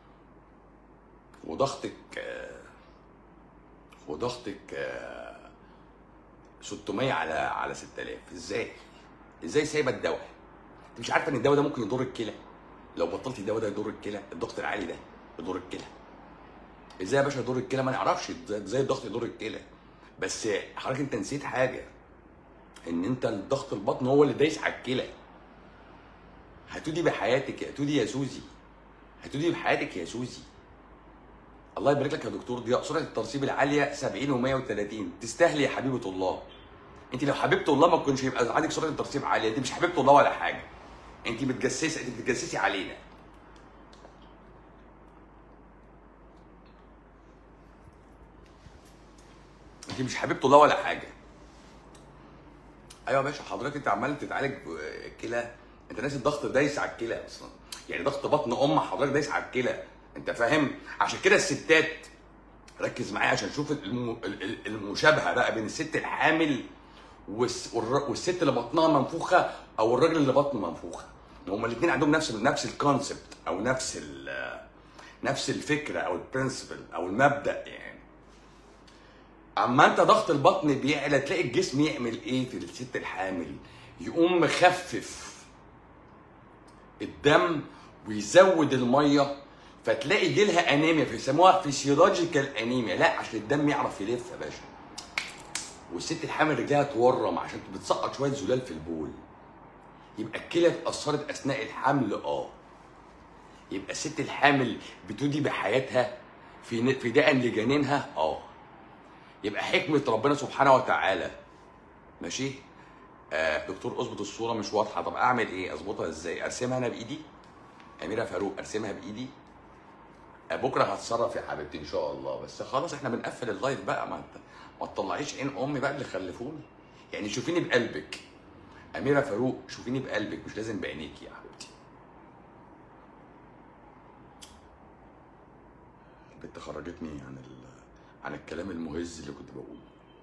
وضغطك آه، وضغطك آه، 600 على على 6000 ازاي ازاي سايبه الدواء انت مش عارفه ان الدواء ده ممكن يضر الكلى لو بطلت الدواء ده يضر الكلى الضغط العالي ده يضر الكلى ازاي يا باشا يضر الكلى ما نعرفش ازاي الضغط يضر الكلى بس حضرتك انت نسيت حاجه ان انت الضغط البطن هو اللي دايس على الكلى هتودي بحياتك هتودي يا سوزي هتودي بحياتك يا سوزي الله يبارك لك يا دكتور ضياء سرعه الترسيب العاليه 70 و130 تستاهلي يا حبيبه الله انت لو حبيبه الله ما كنتش يبقى عندك سرعه ترسيب عاليه انت مش حبيبه الله ولا حاجه انت متجسسه انت بتتجسسي علينا انت مش حبيبه الله ولا حاجه ايوه يا باشا حضرتك انت عمال تتعالج كلى انت ناسي الضغط دايس على الكلى اصلا يعني ضغط بطن ام حضرتك دايس على الكلى انت فاهم عشان كده الستات ركز معايا عشان شوف الم- ال- ال- المشابهه بقى بين الست الحامل والس- والر- والست اللي بطنها منفوخه او الراجل اللي بطنه منفوخه هما الاثنين عندهم نفس نفس الكونسبت او نفس ال- نفس الفكره او البرنسبل او المبدا يعني اما انت ضغط البطن بيعلى تلاقي الجسم يعمل ايه في الست الحامل يقوم مخفف الدم ويزود الميه فتلاقي جيلها انيميا فيسموها فيسيولوجيكال انيميا لا عشان الدم يعرف يلف يا باشا والست الحامل رجلها تورم عشان بتسقط شويه زلال في البول يبقى الكلى اتاثرت اثناء الحمل اه يبقى الست الحامل بتودي بحياتها في فداء لجنينها اه يبقى حكمه ربنا سبحانه وتعالى ماشي آه دكتور اظبط الصوره مش واضحه طب اعمل ايه اظبطها ازاي ارسمها انا بايدي اميره فاروق ارسمها بايدي آه بكره هتصرف يا حبيبتي ان شاء الله بس خلاص احنا بنقفل اللايف بقى ما انت ما تطلعيش عين امي بقى اللي خلفوني يعني شوفيني بقلبك اميره فاروق شوفيني بقلبك مش لازم بعينيكي يا حبيبتي البنت خرجتني عن ال... عن الكلام المهز اللي كنت بقوله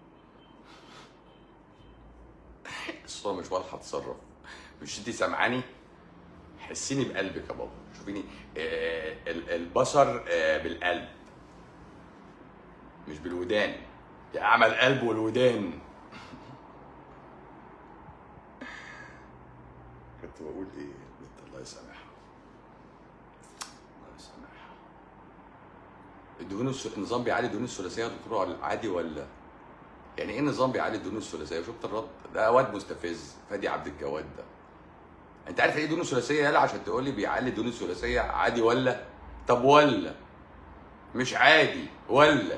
الصورة مش واضحة اتصرف مش انت سامعاني حسيني بقلبك يا بابا شوفيني آه ال- البصر آه بالقلب مش بالودان يا اعمى القلب والودان كنت بقول ايه بنت الله يسامحها الله يسامحها الدهون الس... النظام بيعالج الدهون الثلاثيه يا دكتور عادي ولا يعني ايه نظام بيعالج الدهون الثلاثيه شفت الرد ده واد مستفز فادي عبد الجواد ده انت عارف ايه دهون ثلاثيه يلا عشان تقول لي بيعلي الدهون الثلاثيه عادي ولا طب ولا مش عادي ولا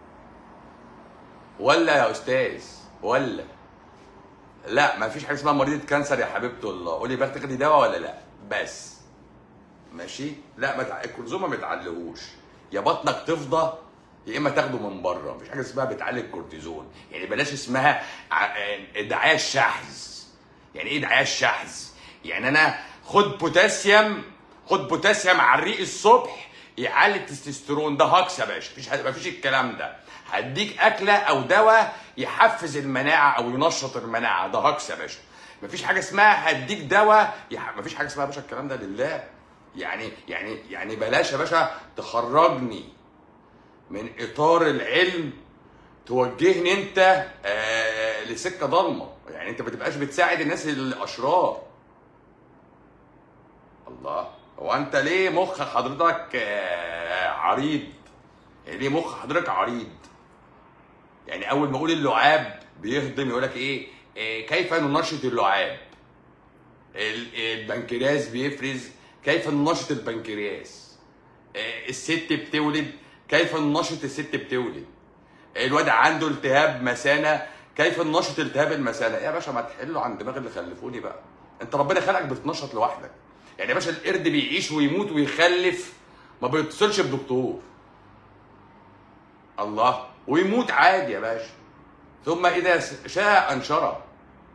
ولا يا استاذ ولا لا ما فيش حاجه اسمها مريضه كانسر يا حبيبتي الله قولي بقى تاخدي دواء ولا لا بس ماشي لا ما تع... الكورتيزون ما بتعليهوش يا بطنك تفضى يا اما تاخده من بره مفيش حاجه اسمها بتعلي الكورتيزون يعني بلاش اسمها ع- ادعاء الشحذ يعني ايه ادعاء الشحذ يعني انا خد بوتاسيوم خد بوتاسيوم على الريق الصبح يعلي التستوستيرون ده هاكس يا باشا مفيش مفيش الكلام ده هديك اكله او دواء يحفز المناعه او ينشط المناعه ده هاكس يا باشا مفيش حاجه اسمها هديك دواء يح... مفيش حاجه اسمها يا باشا الكلام ده لله يعني يعني يعني بلاش يا باشا تخرجني من اطار العلم توجهني انت آه لسكه ضلمه يعني انت ما تبقاش بتساعد الناس الاشرار الله هو انت ليه مخ حضرتك آه عريض يعني ليه مخ حضرتك عريض يعني اول ما اقول اللعاب بيهضم يقول لك ايه آه، كيف ننشط اللعاب ال- البنكرياس بيفرز كيف ننشط البنكرياس آه، الست بتولد كيف ننشط الست بتولد الواد عنده التهاب مثانه كيف ننشط التهاب المثانه يا باشا ما تحلوا عن دماغ اللي خلفوني بقى انت ربنا خلقك بتنشط لوحدك يعني يا باشا القرد بيعيش ويموت ويخلف ما بيتصلش بدكتور الله ويموت عادي يا باشا ثم اذا شاء انشره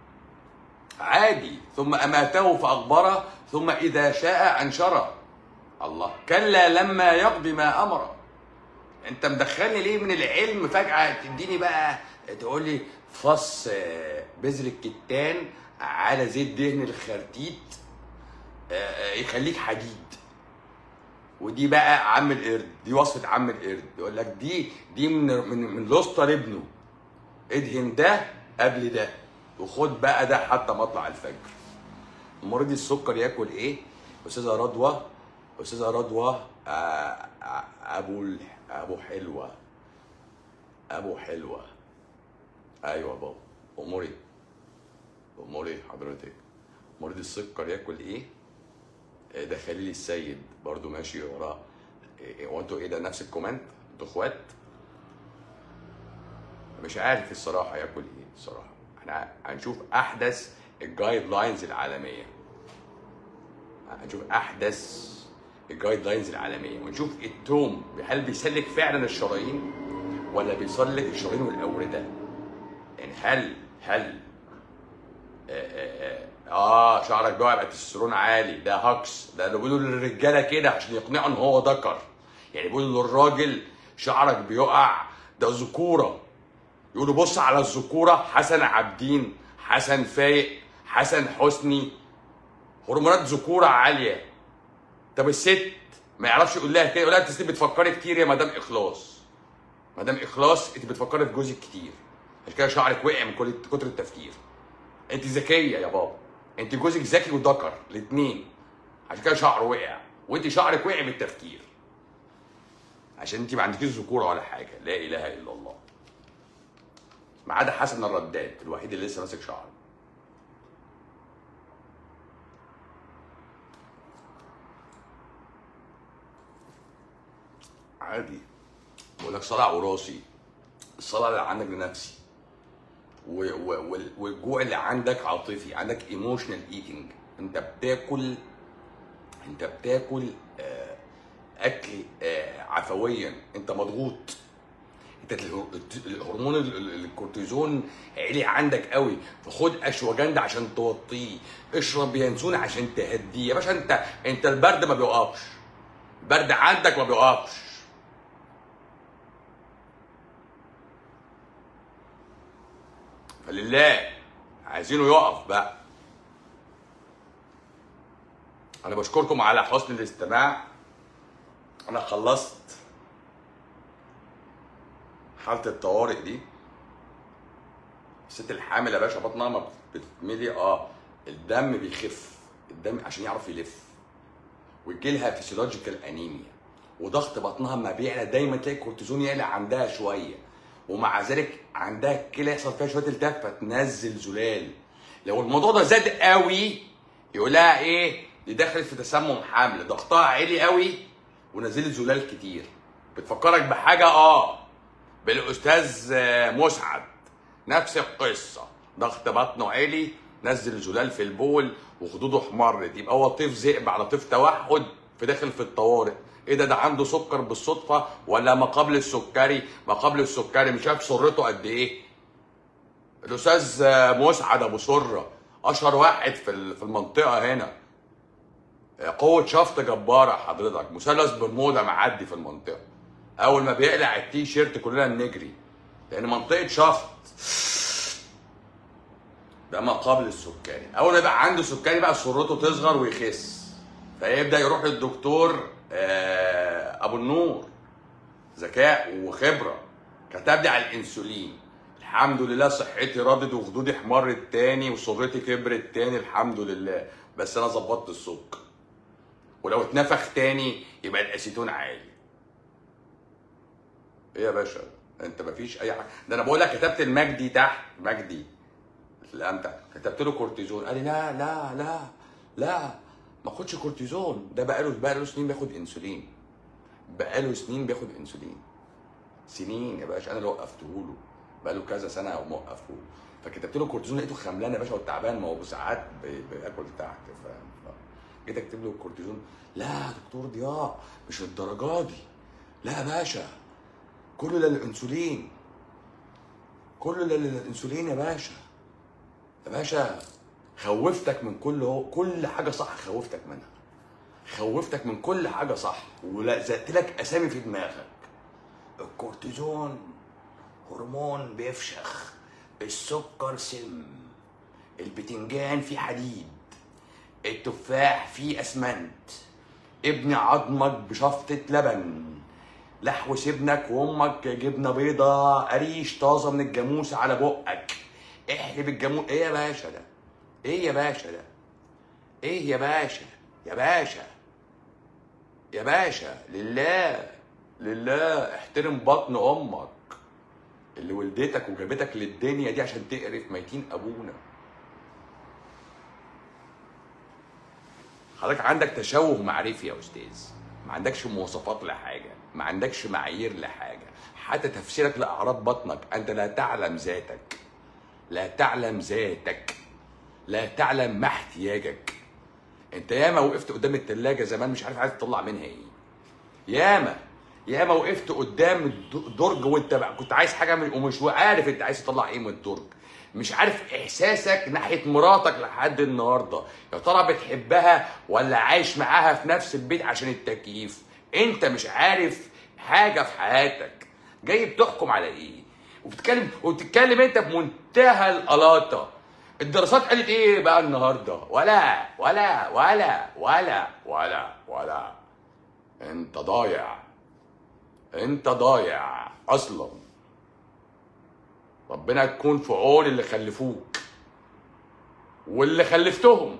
عادي ثم اماته فاقبره ثم اذا شاء انشره الله كلا لما يقضي ما امره انت مدخلني ليه من العلم فجاه تديني بقى تقول لي فص آه، بذر الكتان على زيت دهن الخرتيت آه، آه، يخليك حديد ودي بقى عم القرد دي وصفه عم القرد يقول لك دي دي من من من لوستر ابنه ادهن ده قبل ده وخد بقى ده حتى مطلع الفجر مريض السكر ياكل ايه استاذه رضوى استاذه رضوى آه، آه، ابو ال- ابو حلوه ابو حلوه ايوه بابا اموري اموري حضرتك مريض السكر ياكل ايه آه، ده خليل السيد برضو ماشي وراه إيه- هو انتوا ايه ده نفس الكومنت انتوا اخوات مش عارف الصراحه ياكل ايه الصراحه احنا هنشوف احدث الجايد لاينز العالميه هنشوف احدث الجايد لاينز العالميه ونشوف التوم هل بيسلك فعلا الشرايين ولا بيسلك الشرايين والاورده يعني هل هل آه, آه, اه شعرك بيقع يبقى التستوستيرون عالي ده هاكس ده اللي بيقولوا للرجاله كده عشان يقنعوا ان هو ذكر يعني بيقولوا للراجل شعرك بيقع ده ذكوره يقولوا بص على الذكوره حسن عابدين حسن فايق حسن حسني هرمونات ذكوره عاليه طب الست ما يعرفش يقول لها كده يقول لها انت ست بتفكري كتير يا مدام اخلاص مدام اخلاص انت بتفكري في جوزك كتير عشان كده شعرك وقع من كل كتر التفكير انت ذكيه يا بابا انت جوزك ذكي وذكر الاثنين عشان كده شعره وقع وانت شعرك وقع من التفكير عشان انت ما عندكيش ذكوره ولا حاجه لا اله الا الله ما عدا حسن الرداد الوحيد اللي لسه ماسك شعره عادي بقول لك صلع وراثي الصلع اللي عندك لنفسي و- و- وال- والجوع اللي عندك عاطفي عندك ايموشنال ايتنج انت بتاكل انت بتاكل آه، اكل آه، عفويا انت مضغوط انت الهر- الهرمون ال- ال- الكورتيزون عالي عندك قوي فخد اشواجندا عشان توطيه اشرب ينسون عشان تهديه يا باشا انت انت البرد ما بيوقفش البرد عندك ما بيوقفش فلله عايزينه يقف بقى انا بشكركم على حسن الاستماع انا خلصت حالة الطوارئ دي الست الحامل يا باشا بطنها ما بتتملي اه الدم بيخف الدم عشان يعرف يلف ويجيلها فيسيولوجيكال انيميا وضغط بطنها ما بيعلى دايما تلاقي الكورتيزون يعلى عندها شويه ومع ذلك عندها الكلى يحصل فيها شويه التهاب فتنزل زلال لو الموضوع ده زاد قوي يقول لها ايه دي دخلت في تسمم حمل ضغطها عالي قوي ونزلت زلال كتير بتفكرك بحاجه اه بالاستاذ آه، مسعد نفس القصه ضغط بطنه عالي نزل زلال في البول وخدوده احمرت يبقى هو طيف ذئب على طيف توحد في داخل في الطوارئ ايه ده ده عنده سكر بالصدفه ولا ما قبل السكري ما قبل السكري مش عارف سرته قد ايه الاستاذ آه، مسعد ابو سره اشهر واحد في ال- في المنطقه هنا آه، قوه شفط جباره حضرتك مثلث برمودا معدي في المنطقه اول ما بيقلع التي شيرت كلنا نجري لان منطقه شفط ده ما قبل السكري اول ما يبقى عنده سكري بقى سرته تصغر ويخس فيبدا يروح للدكتور آه، ابو النور ذكاء وخبره كتب لي على الانسولين الحمد لله صحتي ردت وخدودي احمرت تاني وسرتي كبرت تاني الحمد لله بس انا ظبطت السكر ولو اتنفخ تاني يبقى الاسيتون عالي ايه يا باشا انت مفيش اي حاجه ده انا بقول لك كتبت المجدي تحت مجدي الامتع كتبت له كورتيزون قال لي لا لا لا لا ما خدش كورتيزون ده بقاله بقاله سنين بياخد انسولين بقاله سنين بياخد انسولين سنين يا باشا انا اللي وقفته له بقاله كذا سنه وموقفه له فكتبت له كورتيزون لقيته خملان يا باشا وتعبان ما هو ساعات بي- بياكل تحت فاهم ف- جيت اكتب له الكورتيزون لا يا دكتور ضياء مش الدرجه دي لا يا باشا كل ده الانسولين كل ده الانسولين يا باشا يا باشا خوفتك من كل هو كل حاجه صح خوفتك منها خوفتك من كل حاجه صح ولزقت لك اسامي في دماغك الكورتيزون هرمون بيفشخ السكر سم البتنجان فيه حديد التفاح فيه اسمنت ابني عظمك بشفطة لبن لحوس ابنك وامك جبنه بيضه قريش طازه من الجاموس على بقك احلب الجاموس ايه يا باشا ده ايه يا باشا ده ايه يا باشا يا باشا يا باشا لله لله احترم بطن امك اللي ولدتك وجابتك للدنيا دي عشان تقرف ميتين ابونا حضرتك عندك تشوه معرفي يا استاذ ما عندكش مواصفات لحاجه ما عندكش معايير لحاجه حتى تفسيرك لاعراض بطنك انت لا تعلم ذاتك لا تعلم ذاتك لا تعلم ما احتياجك انت ياما وقفت قدام التلاجة زمان مش عارف عايز تطلع منها ايه ياما ياما وقفت قدام الدرج وانت بقى كنت عايز حاجه من ومش عارف انت عايز تطلع ايه من الدرج مش عارف احساسك ناحيه مراتك لحد النهارده يا ترى بتحبها ولا عايش معاها في نفس البيت عشان التكييف انت مش عارف حاجه في حياتك جاي بتحكم على ايه وبتتكلم وبتتكلم انت بمنتهى القلاطه الدراسات قالت ايه بقى النهارده ولا ولا ولا ولا ولا ولا انت ضايع انت ضايع اصلا ربنا يكون في عون اللي خلفوك واللي خلفتهم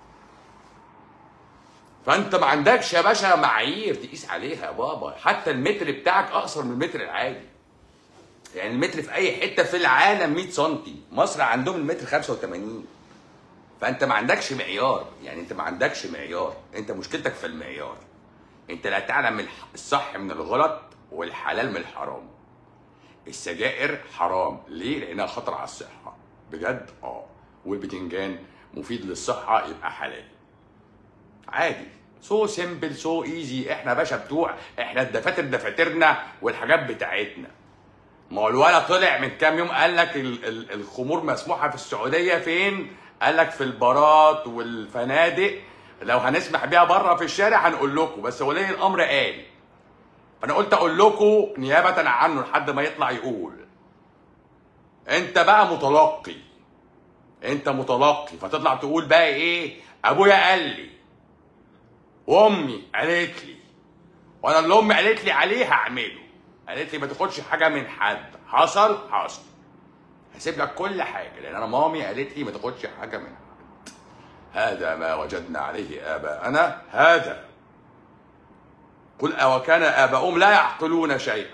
فانت ما عندكش يا باشا معايير تقيس عليها يا بابا حتى المتر بتاعك اقصر من المتر العادي يعني المتر في اي حته في العالم 100 سم مصر عندهم المتر 85 فانت ما عندكش معيار يعني انت ما عندكش معيار انت مشكلتك في المعيار انت لا تعلم الح- الصح من الغلط والحلال من الحرام السجائر حرام ليه لانها خطر على الصحه بجد اه والبتنجان مفيد للصحه يبقى حلال عادي سو سيمبل سو ايزي احنا باشا بتوع احنا الدفاتر دفاترنا والحاجات بتاعتنا ما هو الولد طلع من كام يوم قال لك ال- ال- الخمور مسموحه في السعوديه فين؟ قال لك في البارات والفنادق لو هنسمح بيها بره في الشارع هنقول لكم بس ولي الامر قال فانا قلت اقول لكم نيابه عنه لحد ما يطلع يقول انت بقى متلقي انت متلقي فتطلع تقول بقى ايه ابويا قال لي وامي قالت لي وانا اللي امي قالت لي عليه هعمله قالت لي ما تاخدش حاجه من حد حصل حصل هسيب لك كل حاجه لان انا مامي قالت لي ما تاخدش حاجه من حد هذا ما وجدنا عليه اباءنا هذا قل أوكان آباؤهم لا يعقلون شيئا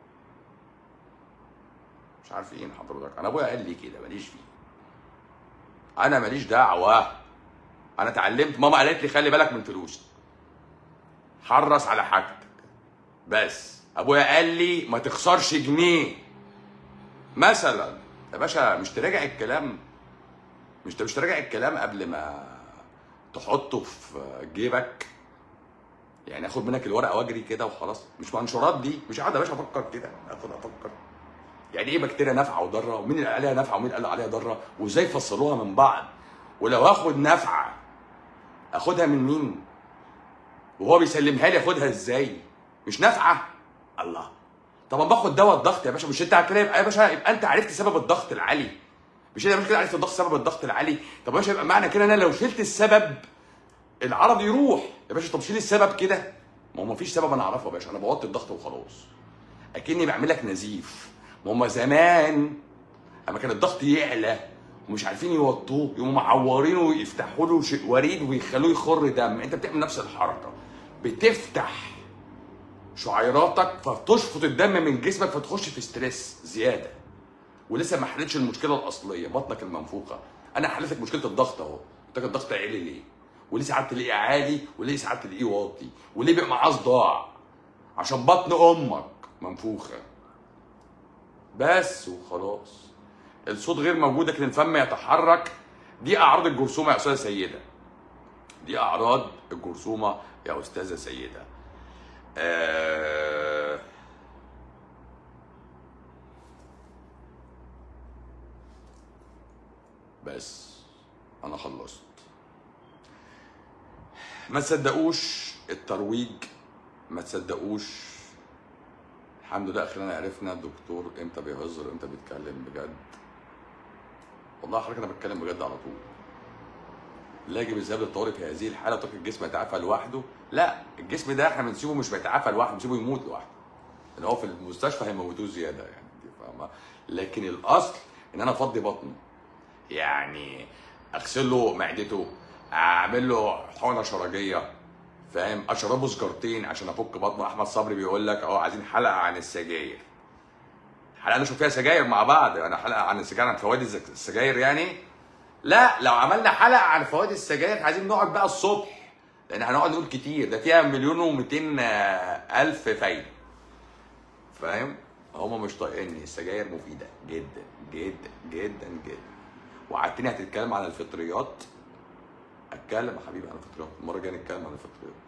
مش عارفين حضرتك أنا أبويا قال لي كده ماليش فيه أنا ماليش دعوة انا اتعلمت ماما قالت لي خلي بالك من فلوسك حرص على حاجتك بس ابويا قال لي ما تخسرش جنيه مثلا يا باشا مش تراجع الكلام مش مش تراجع الكلام قبل ما تحطه في جيبك يعني اخد منك الورقه واجري كده وخلاص مش منشورات دي مش قاعد يا باشا افكر كده اخد افكر يعني ايه بكتيريا نافعه وضاره ومين اللي قال عليها نافعه ومين قال عليها ضاره وازاي فصلوها من بعض ولو هاخد نافعه اخدها من مين وهو بيسلمها لي اخدها ازاي مش نافعه الله طب اما باخد دواء الضغط يا باشا مش انت كده يبقى يا باشا يبقى انت عرفت سبب الضغط العالي مش انت مش كده عرفت الضغط سبب الضغط العالي طب يا باشا يبقى معنى كده انا لو شلت السبب العرض يروح يا باشا طب شيل السبب كده ما هو مفيش سبب انا اعرفه يا باشا انا بوطي الضغط وخلاص اكني بعمل لك نزيف ما هم زمان اما كان الضغط يعلى ومش عارفين يوطوه يقوموا معورينه ويفتحوا له شيء وريد ويخلوه يخر دم انت بتعمل نفس الحركه بتفتح شعيراتك فتشفط الدم من جسمك فتخش في ستريس زياده ولسه ما حلتش المشكله الاصليه بطنك المنفوخه انا حلت لك مشكله الضغط اهو قلت لك الضغط عالي ليه وليه ساعات تلاقيه عالي وليه ساعات تلاقيه واطي وليه بيبقى معاه صداع عشان بطن امك منفوخه بس وخلاص الصوت غير موجود لكن الفم يتحرك دي اعراض الجرثومه يا استاذه سيده دي اعراض الجرثومه يا استاذه سيده آه بس انا خلصت ما تصدقوش الترويج ما تصدقوش الحمد لله اخيرا عرفنا الدكتور امتى بيهزر امتى بيتكلم بجد والله حضرتك انا بتكلم بجد على طول لا يجب الذهاب للطوارئ في هذه الحاله تترك الجسم يتعافى لوحده لا الجسم ده احنا بنسيبه مش بيتعافى لوحده بنسيبه يموت لوحده ان هو في المستشفى هيموتوه زياده يعني انت فاهمه لكن الاصل ان انا افضي بطنه يعني اغسل له معدته اعمل له حقنه شرجيه فاهم اشربه سجارتين عشان افك بطنه احمد صبري بيقول لك اه عايزين حلقه عن السجاير حلقه نشوف فيها سجاير مع بعض انا حلقه عن السجاير عن فوائد الزك- السجاير يعني لا لو عملنا حلقه عن فوائد السجاير عايزين نقعد بقى الصبح لان هنقعد نقول كتير ده فيها مليون و200 الف فايده فاهم هما مش طايقيني السجاير مفيده جدا جدا جدا جدا وعدتني هتتكلم عن الفطريات اتكلم يا حبيبي عن الفطريات المره الجايه نتكلم عن الفطريات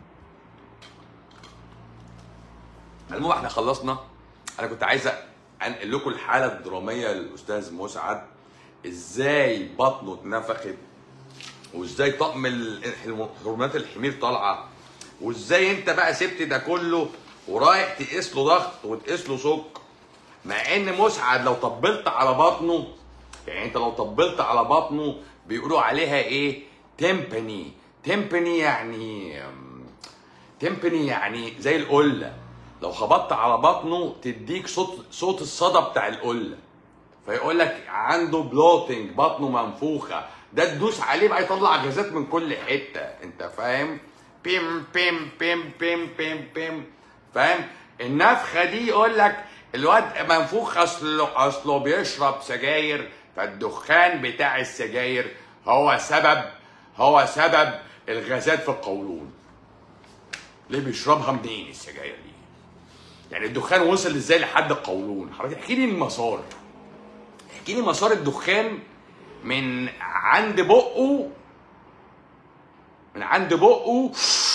المهم احنا خلصنا انا كنت عايز انقل لكم الحاله الدراميه للاستاذ مسعد ازاي بطنه اتنفخت وازاي طقم ال- الحلم- هرمونات الحمير طالعه وازاي انت بقى سبت ده كله ورايح تقيس له ضغط وتقيس له سكر مع ان مسعد لو طبلت على بطنه يعني انت لو طبلت على بطنه بيقولوا عليها ايه تمبني تمبني يعني تمبني يعني زي القله لو خبطت على بطنه تديك صوت صوت الصدى بتاع القله فيقول لك عنده بلوتنج بطنه منفوخه ده تدوس عليه بقى يطلع غازات من كل حته انت فاهم بيم بيم بيم بيم بيم بيم فاهم النفخه دي يقول لك الواد منفوخ اصله اصله بيشرب سجاير فالدخان بتاع السجاير هو سبب هو سبب الغازات في القولون ليه بيشربها منين السجاير دي يعني الدخان وصل ازاي لحد القولون حضرتك احكي لي المسار احكي لي مسار الدخان من عند بقه من عند بقه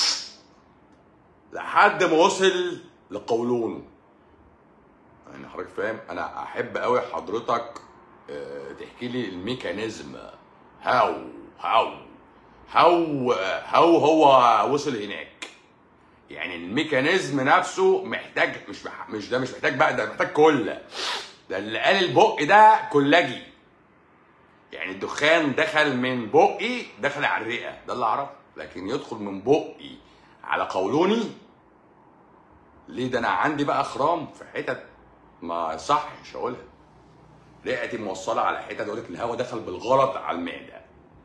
لحد ما وصل لقولونه يعني حضرتك فاهم انا احب قوي حضرتك آه، تحكي لي الميكانيزم هاو هاو هاو هاو هو وصل هناك يعني الميكانيزم نفسه محتاج مش مح- مش ده مش محتاج بقى ده محتاج كله ده اللي قال البق ده كلاجي يعني الدخان دخل من بقي دخل على الرئه ده اللي اعرفه لكن يدخل من بقي على قولوني ليه ده انا عندي بقى خرام في حتت ما صحش اقولها رئتي موصله على حتت اقول لك الهواء دخل بالغلط على المعده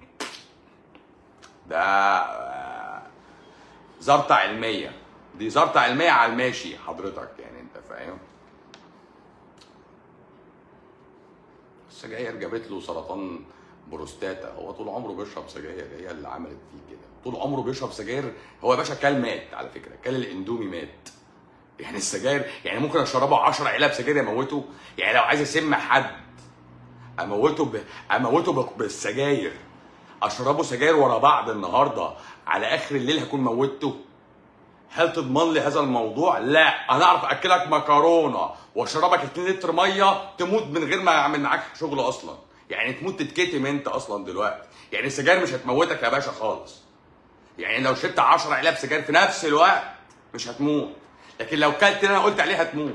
ده آه، زرطة علمية دي زرطة علمية على الماشي حضرتك يعني انت فاهم السجاير جابت له سرطان بروستاتا هو طول عمره بيشرب سجاير هي اللي عملت فيه كده طول عمره بيشرب سجاير هو يا باشا كل مات على فكره كل الاندومي مات يعني السجاير يعني ممكن اشربه 10 علب سجاير يموته يعني لو عايز اسم حد اموته ب... اموته ب... بالسجاير اشربه سجاير ورا بعض النهارده على اخر الليل هكون موتته هل تضمن لي هذا الموضوع؟ لا انا اعرف اكلك مكرونه واشربك 2 لتر ميه تموت من غير ما اعمل معاك شغل اصلا يعني تموت تتكتم انت اصلا دلوقتي يعني السجاير مش هتموتك يا باشا خالص يعني لو شربت 10 علب سجاير في نفس الوقت مش هتموت لكن لو كلت اللي انا قلت عليه هتموت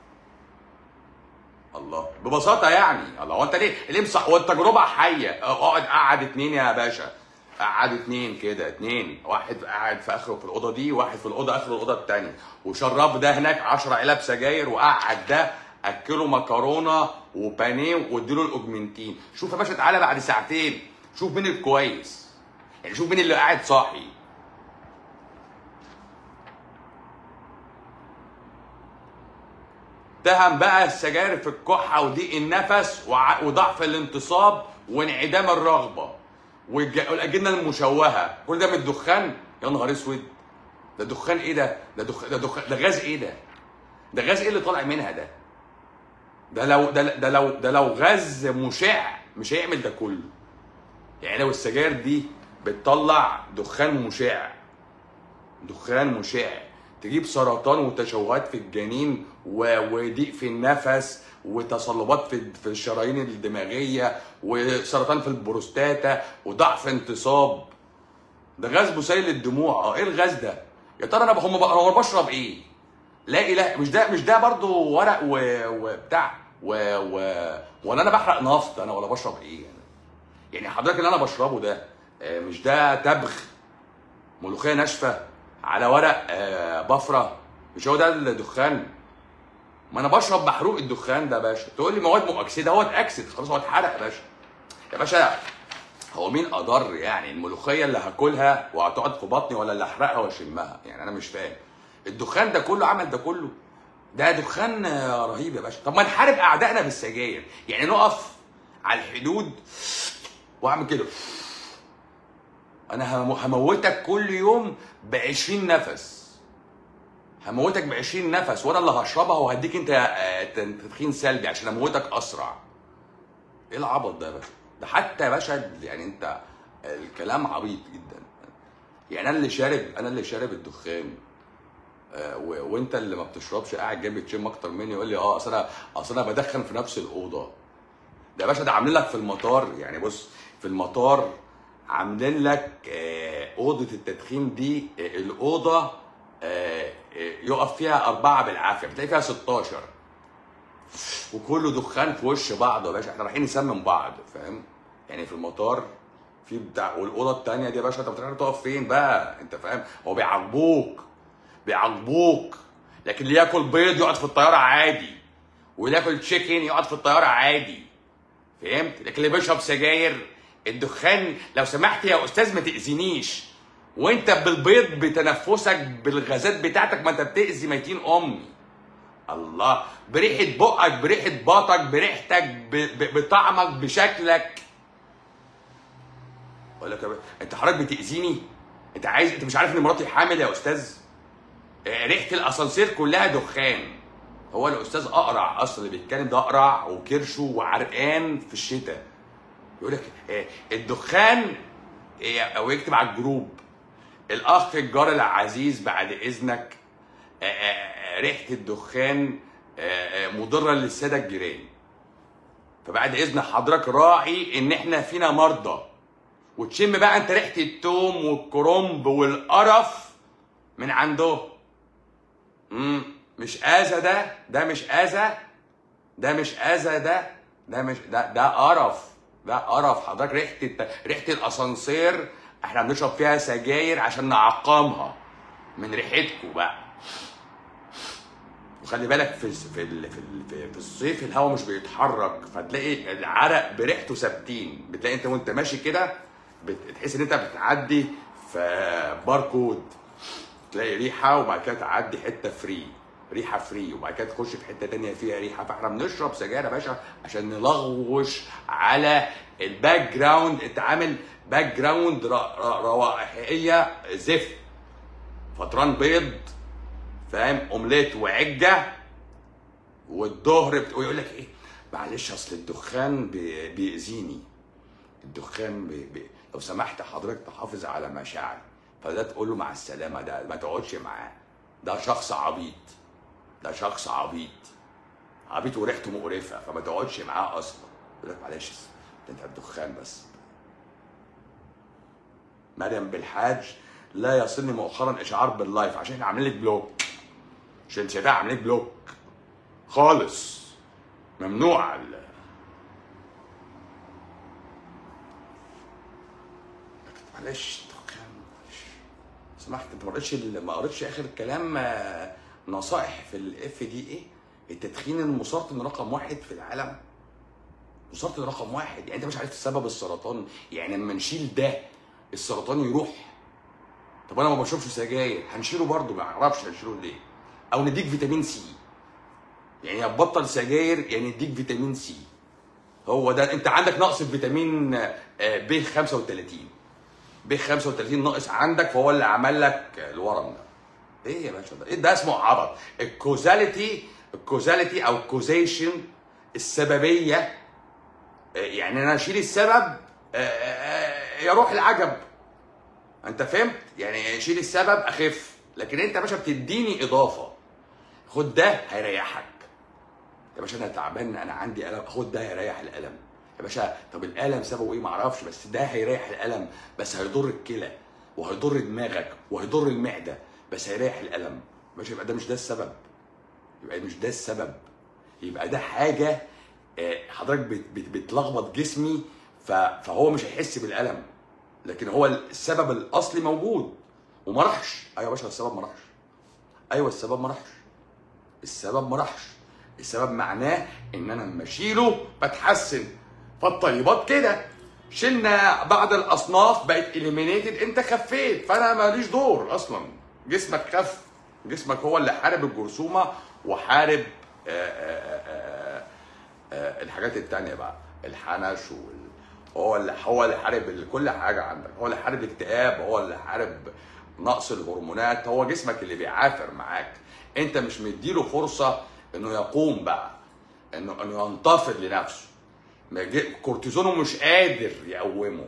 الله ببساطه يعني الله هو انت ليه ليه مصح والتجربه حيه اقعد قعد اتنين يا باشا قعد اتنين كده اتنين واحد قاعد في اخره في الاوضه دي واحد في الاوضه اخر الاوضه التانيه وشرب ده هناك 10 علب سجاير وقعد ده اكله مكرونه وبانيه واديله الاوجمنتين شوف يا باشا تعالى بعد ساعتين شوف مين الكويس يعني شوف مين اللي قاعد صاحي اتهم بقى السجاير في الكحه وضيق النفس وع- وضعف الانتصاب وانعدام الرغبه والج- والاجنه المشوهه كل ده من الدخان يا نهار اسود ده دخان ايه ده ده دخ... ده دخان ده غاز ايه ده ده غاز ايه اللي طالع منها ده ده لو ده, ده لو ده لو غاز مشع مش هيعمل ده كله يعني لو السجاير دي بتطلع دخان مشع دخان مشع تجيب سرطان وتشوهات في الجنين و- وضيق في النفس وتصلبات في في الشرايين الدماغيه وسرطان في البروستاتا وضعف انتصاب ده غاز مسيل للدموع اه ايه الغاز ده يا ترى انا هم انا بشرب ايه لا اله مش ده مش ده برضو ورق و- وبتاع و... و... ولا انا بحرق نفط انا ولا بشرب ايه يعني, يعني حضرتك اللي انا بشربه ده آه، مش ده تبغ ملوخيه ناشفه على ورق آه، بفره مش هو ده الدخان ما انا بشرب محروق الدخان ده يا باشا تقول لي مواد مؤكسده هو اتاكسد خلاص هو اتحرق يا باشا يا باشا هو مين اضر يعني الملوخيه اللي هاكلها وهتقعد في بطني ولا اللي احرقها واشمها يعني انا مش فاهم الدخان ده كله عمل ده كله ده دخان آه، رهيب يا باشا طب ما نحارب اعدائنا بالسجاير يعني نقف على الحدود واعمل كده انا هم- هموتك كل يوم ب 20 نفس هموتك ب 20 نفس وانا اللي هشربها وهديك انت آه، تدخين سلبي عشان اموتك اسرع ايه العبط ده يا باشا ده حتى يا باشا يعني انت الكلام عبيط جدا يعني انا اللي شارب انا اللي شارب الدخان آه، و- وانت اللي ما بتشربش قاعد جنبي تشم اكتر مني يقول لي اه اصل انا اصل انا بدخن في نفس الاوضه ده يا باشا ده عاملين لك في المطار يعني بص في المطار عاملين لك آه، اوضه التدخين دي آه، الاوضه آه، آه، يقف فيها اربعه بالعافيه بتلاقي فيها 16 وكله دخان في وش بعض يا باشا احنا رايحين نسمم بعض فاهم يعني في المطار في بتاع والاوضه الثانيه دي يا باشا انت بتروح تقف فين بقى انت فاهم هو بيعاقبوك بيعاقبوك لكن اللي ياكل بيض يقعد في الطياره عادي واللي ياكل تشيكن يقعد في الطياره عادي فهمت لكن اللي بيشرب سجاير الدخان لو سمحت يا استاذ ما تاذينيش وانت بالبيض بتنفسك بالغازات بتاعتك ما انت بتاذي ميتين امي الله بريحه بقك بريحه باطك بريحتك ب... ب... بطعمك بشكلك اقول لك يا باشا، انت حضرتك بتاذيني انت عايز انت مش عارف ان مراتي حامل يا استاذ آه، ريحه الاسانسير كلها دخان هو الاستاذ اقرع اصلا اللي بيتكلم ده اقرع وكرشه وعرقان في الشتاء يقول لك آه، الدخان آه، او يكتب على الجروب الاخ الجار العزيز بعد اذنك آه، آه، ريحه الدخان آه، آه، مضره للساده الجيران فبعد اذن حضرتك راعي ان احنا فينا مرضى وتشم بقى انت ريحه التوم والكرنب والقرف من عندهم امم مش اذى ده ده مش اذى ده مش اذى ده ده مش ده ده قرف ده قرف حضرتك ريحه الت... ريحه الاسانسير احنا بنشرب فيها سجاير عشان نعقمها من ريحتكم بقى وخلي بالك في في ال- في ال- في, في الصيف الهواء مش بيتحرك فتلاقي العرق بريحته ثابتين بتلاقي انت وانت ماشي كده بتحس ان انت بتعدي في باركود تلاقي ريحه وبعد كده تعدي حته فري ريحه فري وبعد كده تخش في حته تانية فيها ريحه فاحنا بنشرب سجاير يا باشا عشان نلغوش على الباك جراوند انت عامل باك جراوند ر- ر- روائحيه زفت فطران بيض فاهم اومليت وعجه والظهر بت... ويقول لك ايه معلش اصل الدخان بي... بيأذيني الدخان بي... بي... لو سمحت حضرتك تحافظ على مشاعري فده تقول له مع السلامه ده ما تقعدش معاه ده شخص عبيط ده شخص عبيط عبيط وريحته مقرفه فما تقعدش معاه اصلا يقول لك معلش ده انت الدخان بس مريم بالحاج لا يصلني مؤخرا اشعار باللايف عشان احنا عاملين لك بلوك عشان شايفاها عاملين لك بلوك خالص ممنوع ال- معلش دخان معلش سمحت انت ما قريتش ال- ما قريتش اخر الكلام آه، نصائح في الاف دي ايه التدخين المسرطن رقم واحد في العالم مسرطن رقم واحد يعني انت مش عارف سبب السرطان يعني لما نشيل ده السرطان يروح طب انا ما بشربش سجاير هنشيله برضه ما اعرفش هنشيله ليه او نديك فيتامين سي يعني يا تبطل سجاير يعني نديك فيتامين سي هو ده انت عندك نقص في فيتامين ب 35 ب 35 ناقص عندك فهو اللي عمل لك الورم ده ايه يا باشا ده ايه ده اسمه عبط الكوزاليتي الكوزاليتي او الكوزيشن السببيه آه، يعني انا اشيل السبب آه، آه، آه، يروح العجب انت فهمت يعني شيل السبب اخف لكن انت يا باشا بتديني اضافه خد ده هيريحك يا باشا انا تعبان انا عندي الم خد ده هيريح الالم يا باشا طب الالم سببه ايه معرفش بس ده هيريح الالم بس هيضر الكلى وهيضر دماغك وهيضر المعده بس هيريح الالم يا باشا يبقى ده مش ده السبب يبقى مش ده السبب يبقى ده حاجه آه، حضرتك بت- بت- بتلخبط جسمي ف- فهو مش هيحس بالالم لكن هو السبب الاصلي موجود وما راحش ايوه يا باشا السبب ما راحش ايوه السبب ما راحش السبب ما راحش السبب معناه ان انا لما اشيله بتحسن فالطيبات كده شلنا بعض الاصناف بقت اليمينيتد انت خفيت فانا ماليش دور اصلا جسمك خف جسمك هو اللي حارب الجرثومه وحارب آآ آآ آآ آآ الحاجات التانية بقى الحنش وال... هو اللي هو اللي حارب ال- كل حاجه عندك هو اللي حارب الاكتئاب هو اللي حارب نقص الهرمونات هو جسمك اللي بيعافر معاك انت مش مديله فرصه انه يقوم بقى انه انه ينتفض لنفسه ما يجي- كورتيزونه مش قادر يقومه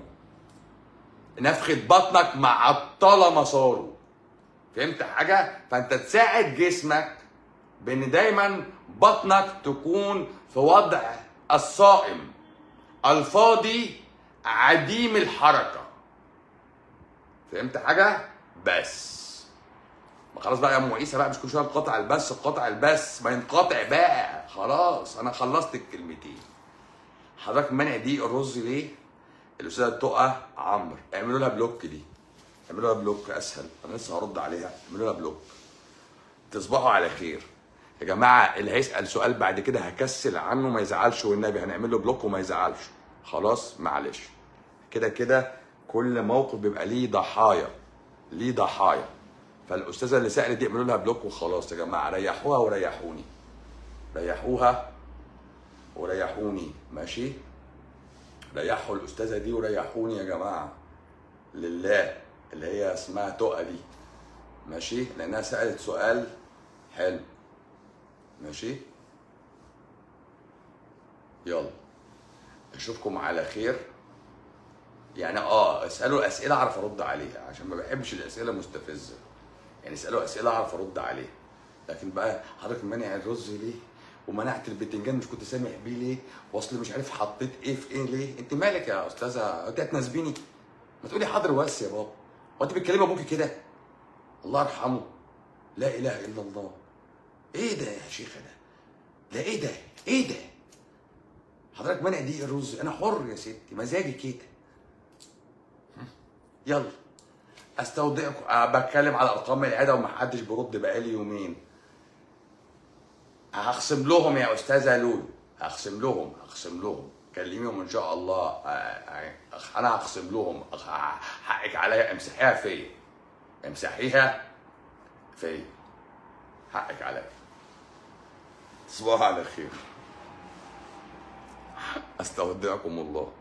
نفخه بطنك معطله مساره فهمت حاجه فانت تساعد جسمك بان دايما بطنك تكون في وضع الصائم الفاضي عديم الحركه فهمت حاجه بس ما خلاص بقى يا ام عيسى بقى مش كل شويه نقطع البث قطع البث ما ينقطع بقى خلاص انا خلصت الكلمتين حضرتك منع دي الرز ليه الاستاذه تقى عمرو اعملوا لها بلوك دي اعملوا لها بلوك اسهل انا لسه هرد عليها اعملوا لها بلوك تصبحوا على خير يا جماعه اللي هيسال سؤال بعد كده هكسل عنه ما يزعلش والنبي هنعمل له بلوك وما يزعلش خلاص معلش كده كده كل موقف بيبقى ليه ضحايا ليه ضحايا فالاستاذه اللي سالت دي اعملوا لها بلوك وخلاص يا جماعه ريحوها وريحوني ريحوها وريحوني ماشي ريحوا الاستاذه دي وريحوني يا جماعه لله اللي هي اسمها تقى دي ماشي لانها سالت سؤال حلو ماشي يلا اشوفكم على خير يعني اه اسالوا اسئله اعرف ارد عليها عشان ما بحبش الاسئله المستفزه يعني اسالوا اسئله اعرف ارد عليها لكن بقى حضرتك مانع الرز ليه ومنعت البتنجان مش كنت سامح بيه ليه واصل مش عارف حطيت ايه في ايه ليه انت مالك يا استاذه انت هتناسبيني ما تقولي حاضر بس يا بابا هو انت بتكلمي ابوكي كده الله يرحمه لا اله الا الله ايه ده يا شيخه ده ده ايه ده ايه ده حضرتك مانع دي الرز انا حر يا ستي مزاجي كده يلا استودعكم أه بتكلم على ارقام العياده ومحدش بيرد بقالي يومين هخصم لهم يا استاذه لولو هخصم لهم هخصم لهم كلميهم ان شاء الله آه، آه، انا هخصم لهم آه، حقك عليا امسحيها فيا امسحيها فيا حقك عليا تصبحوا على خير استودعكم الله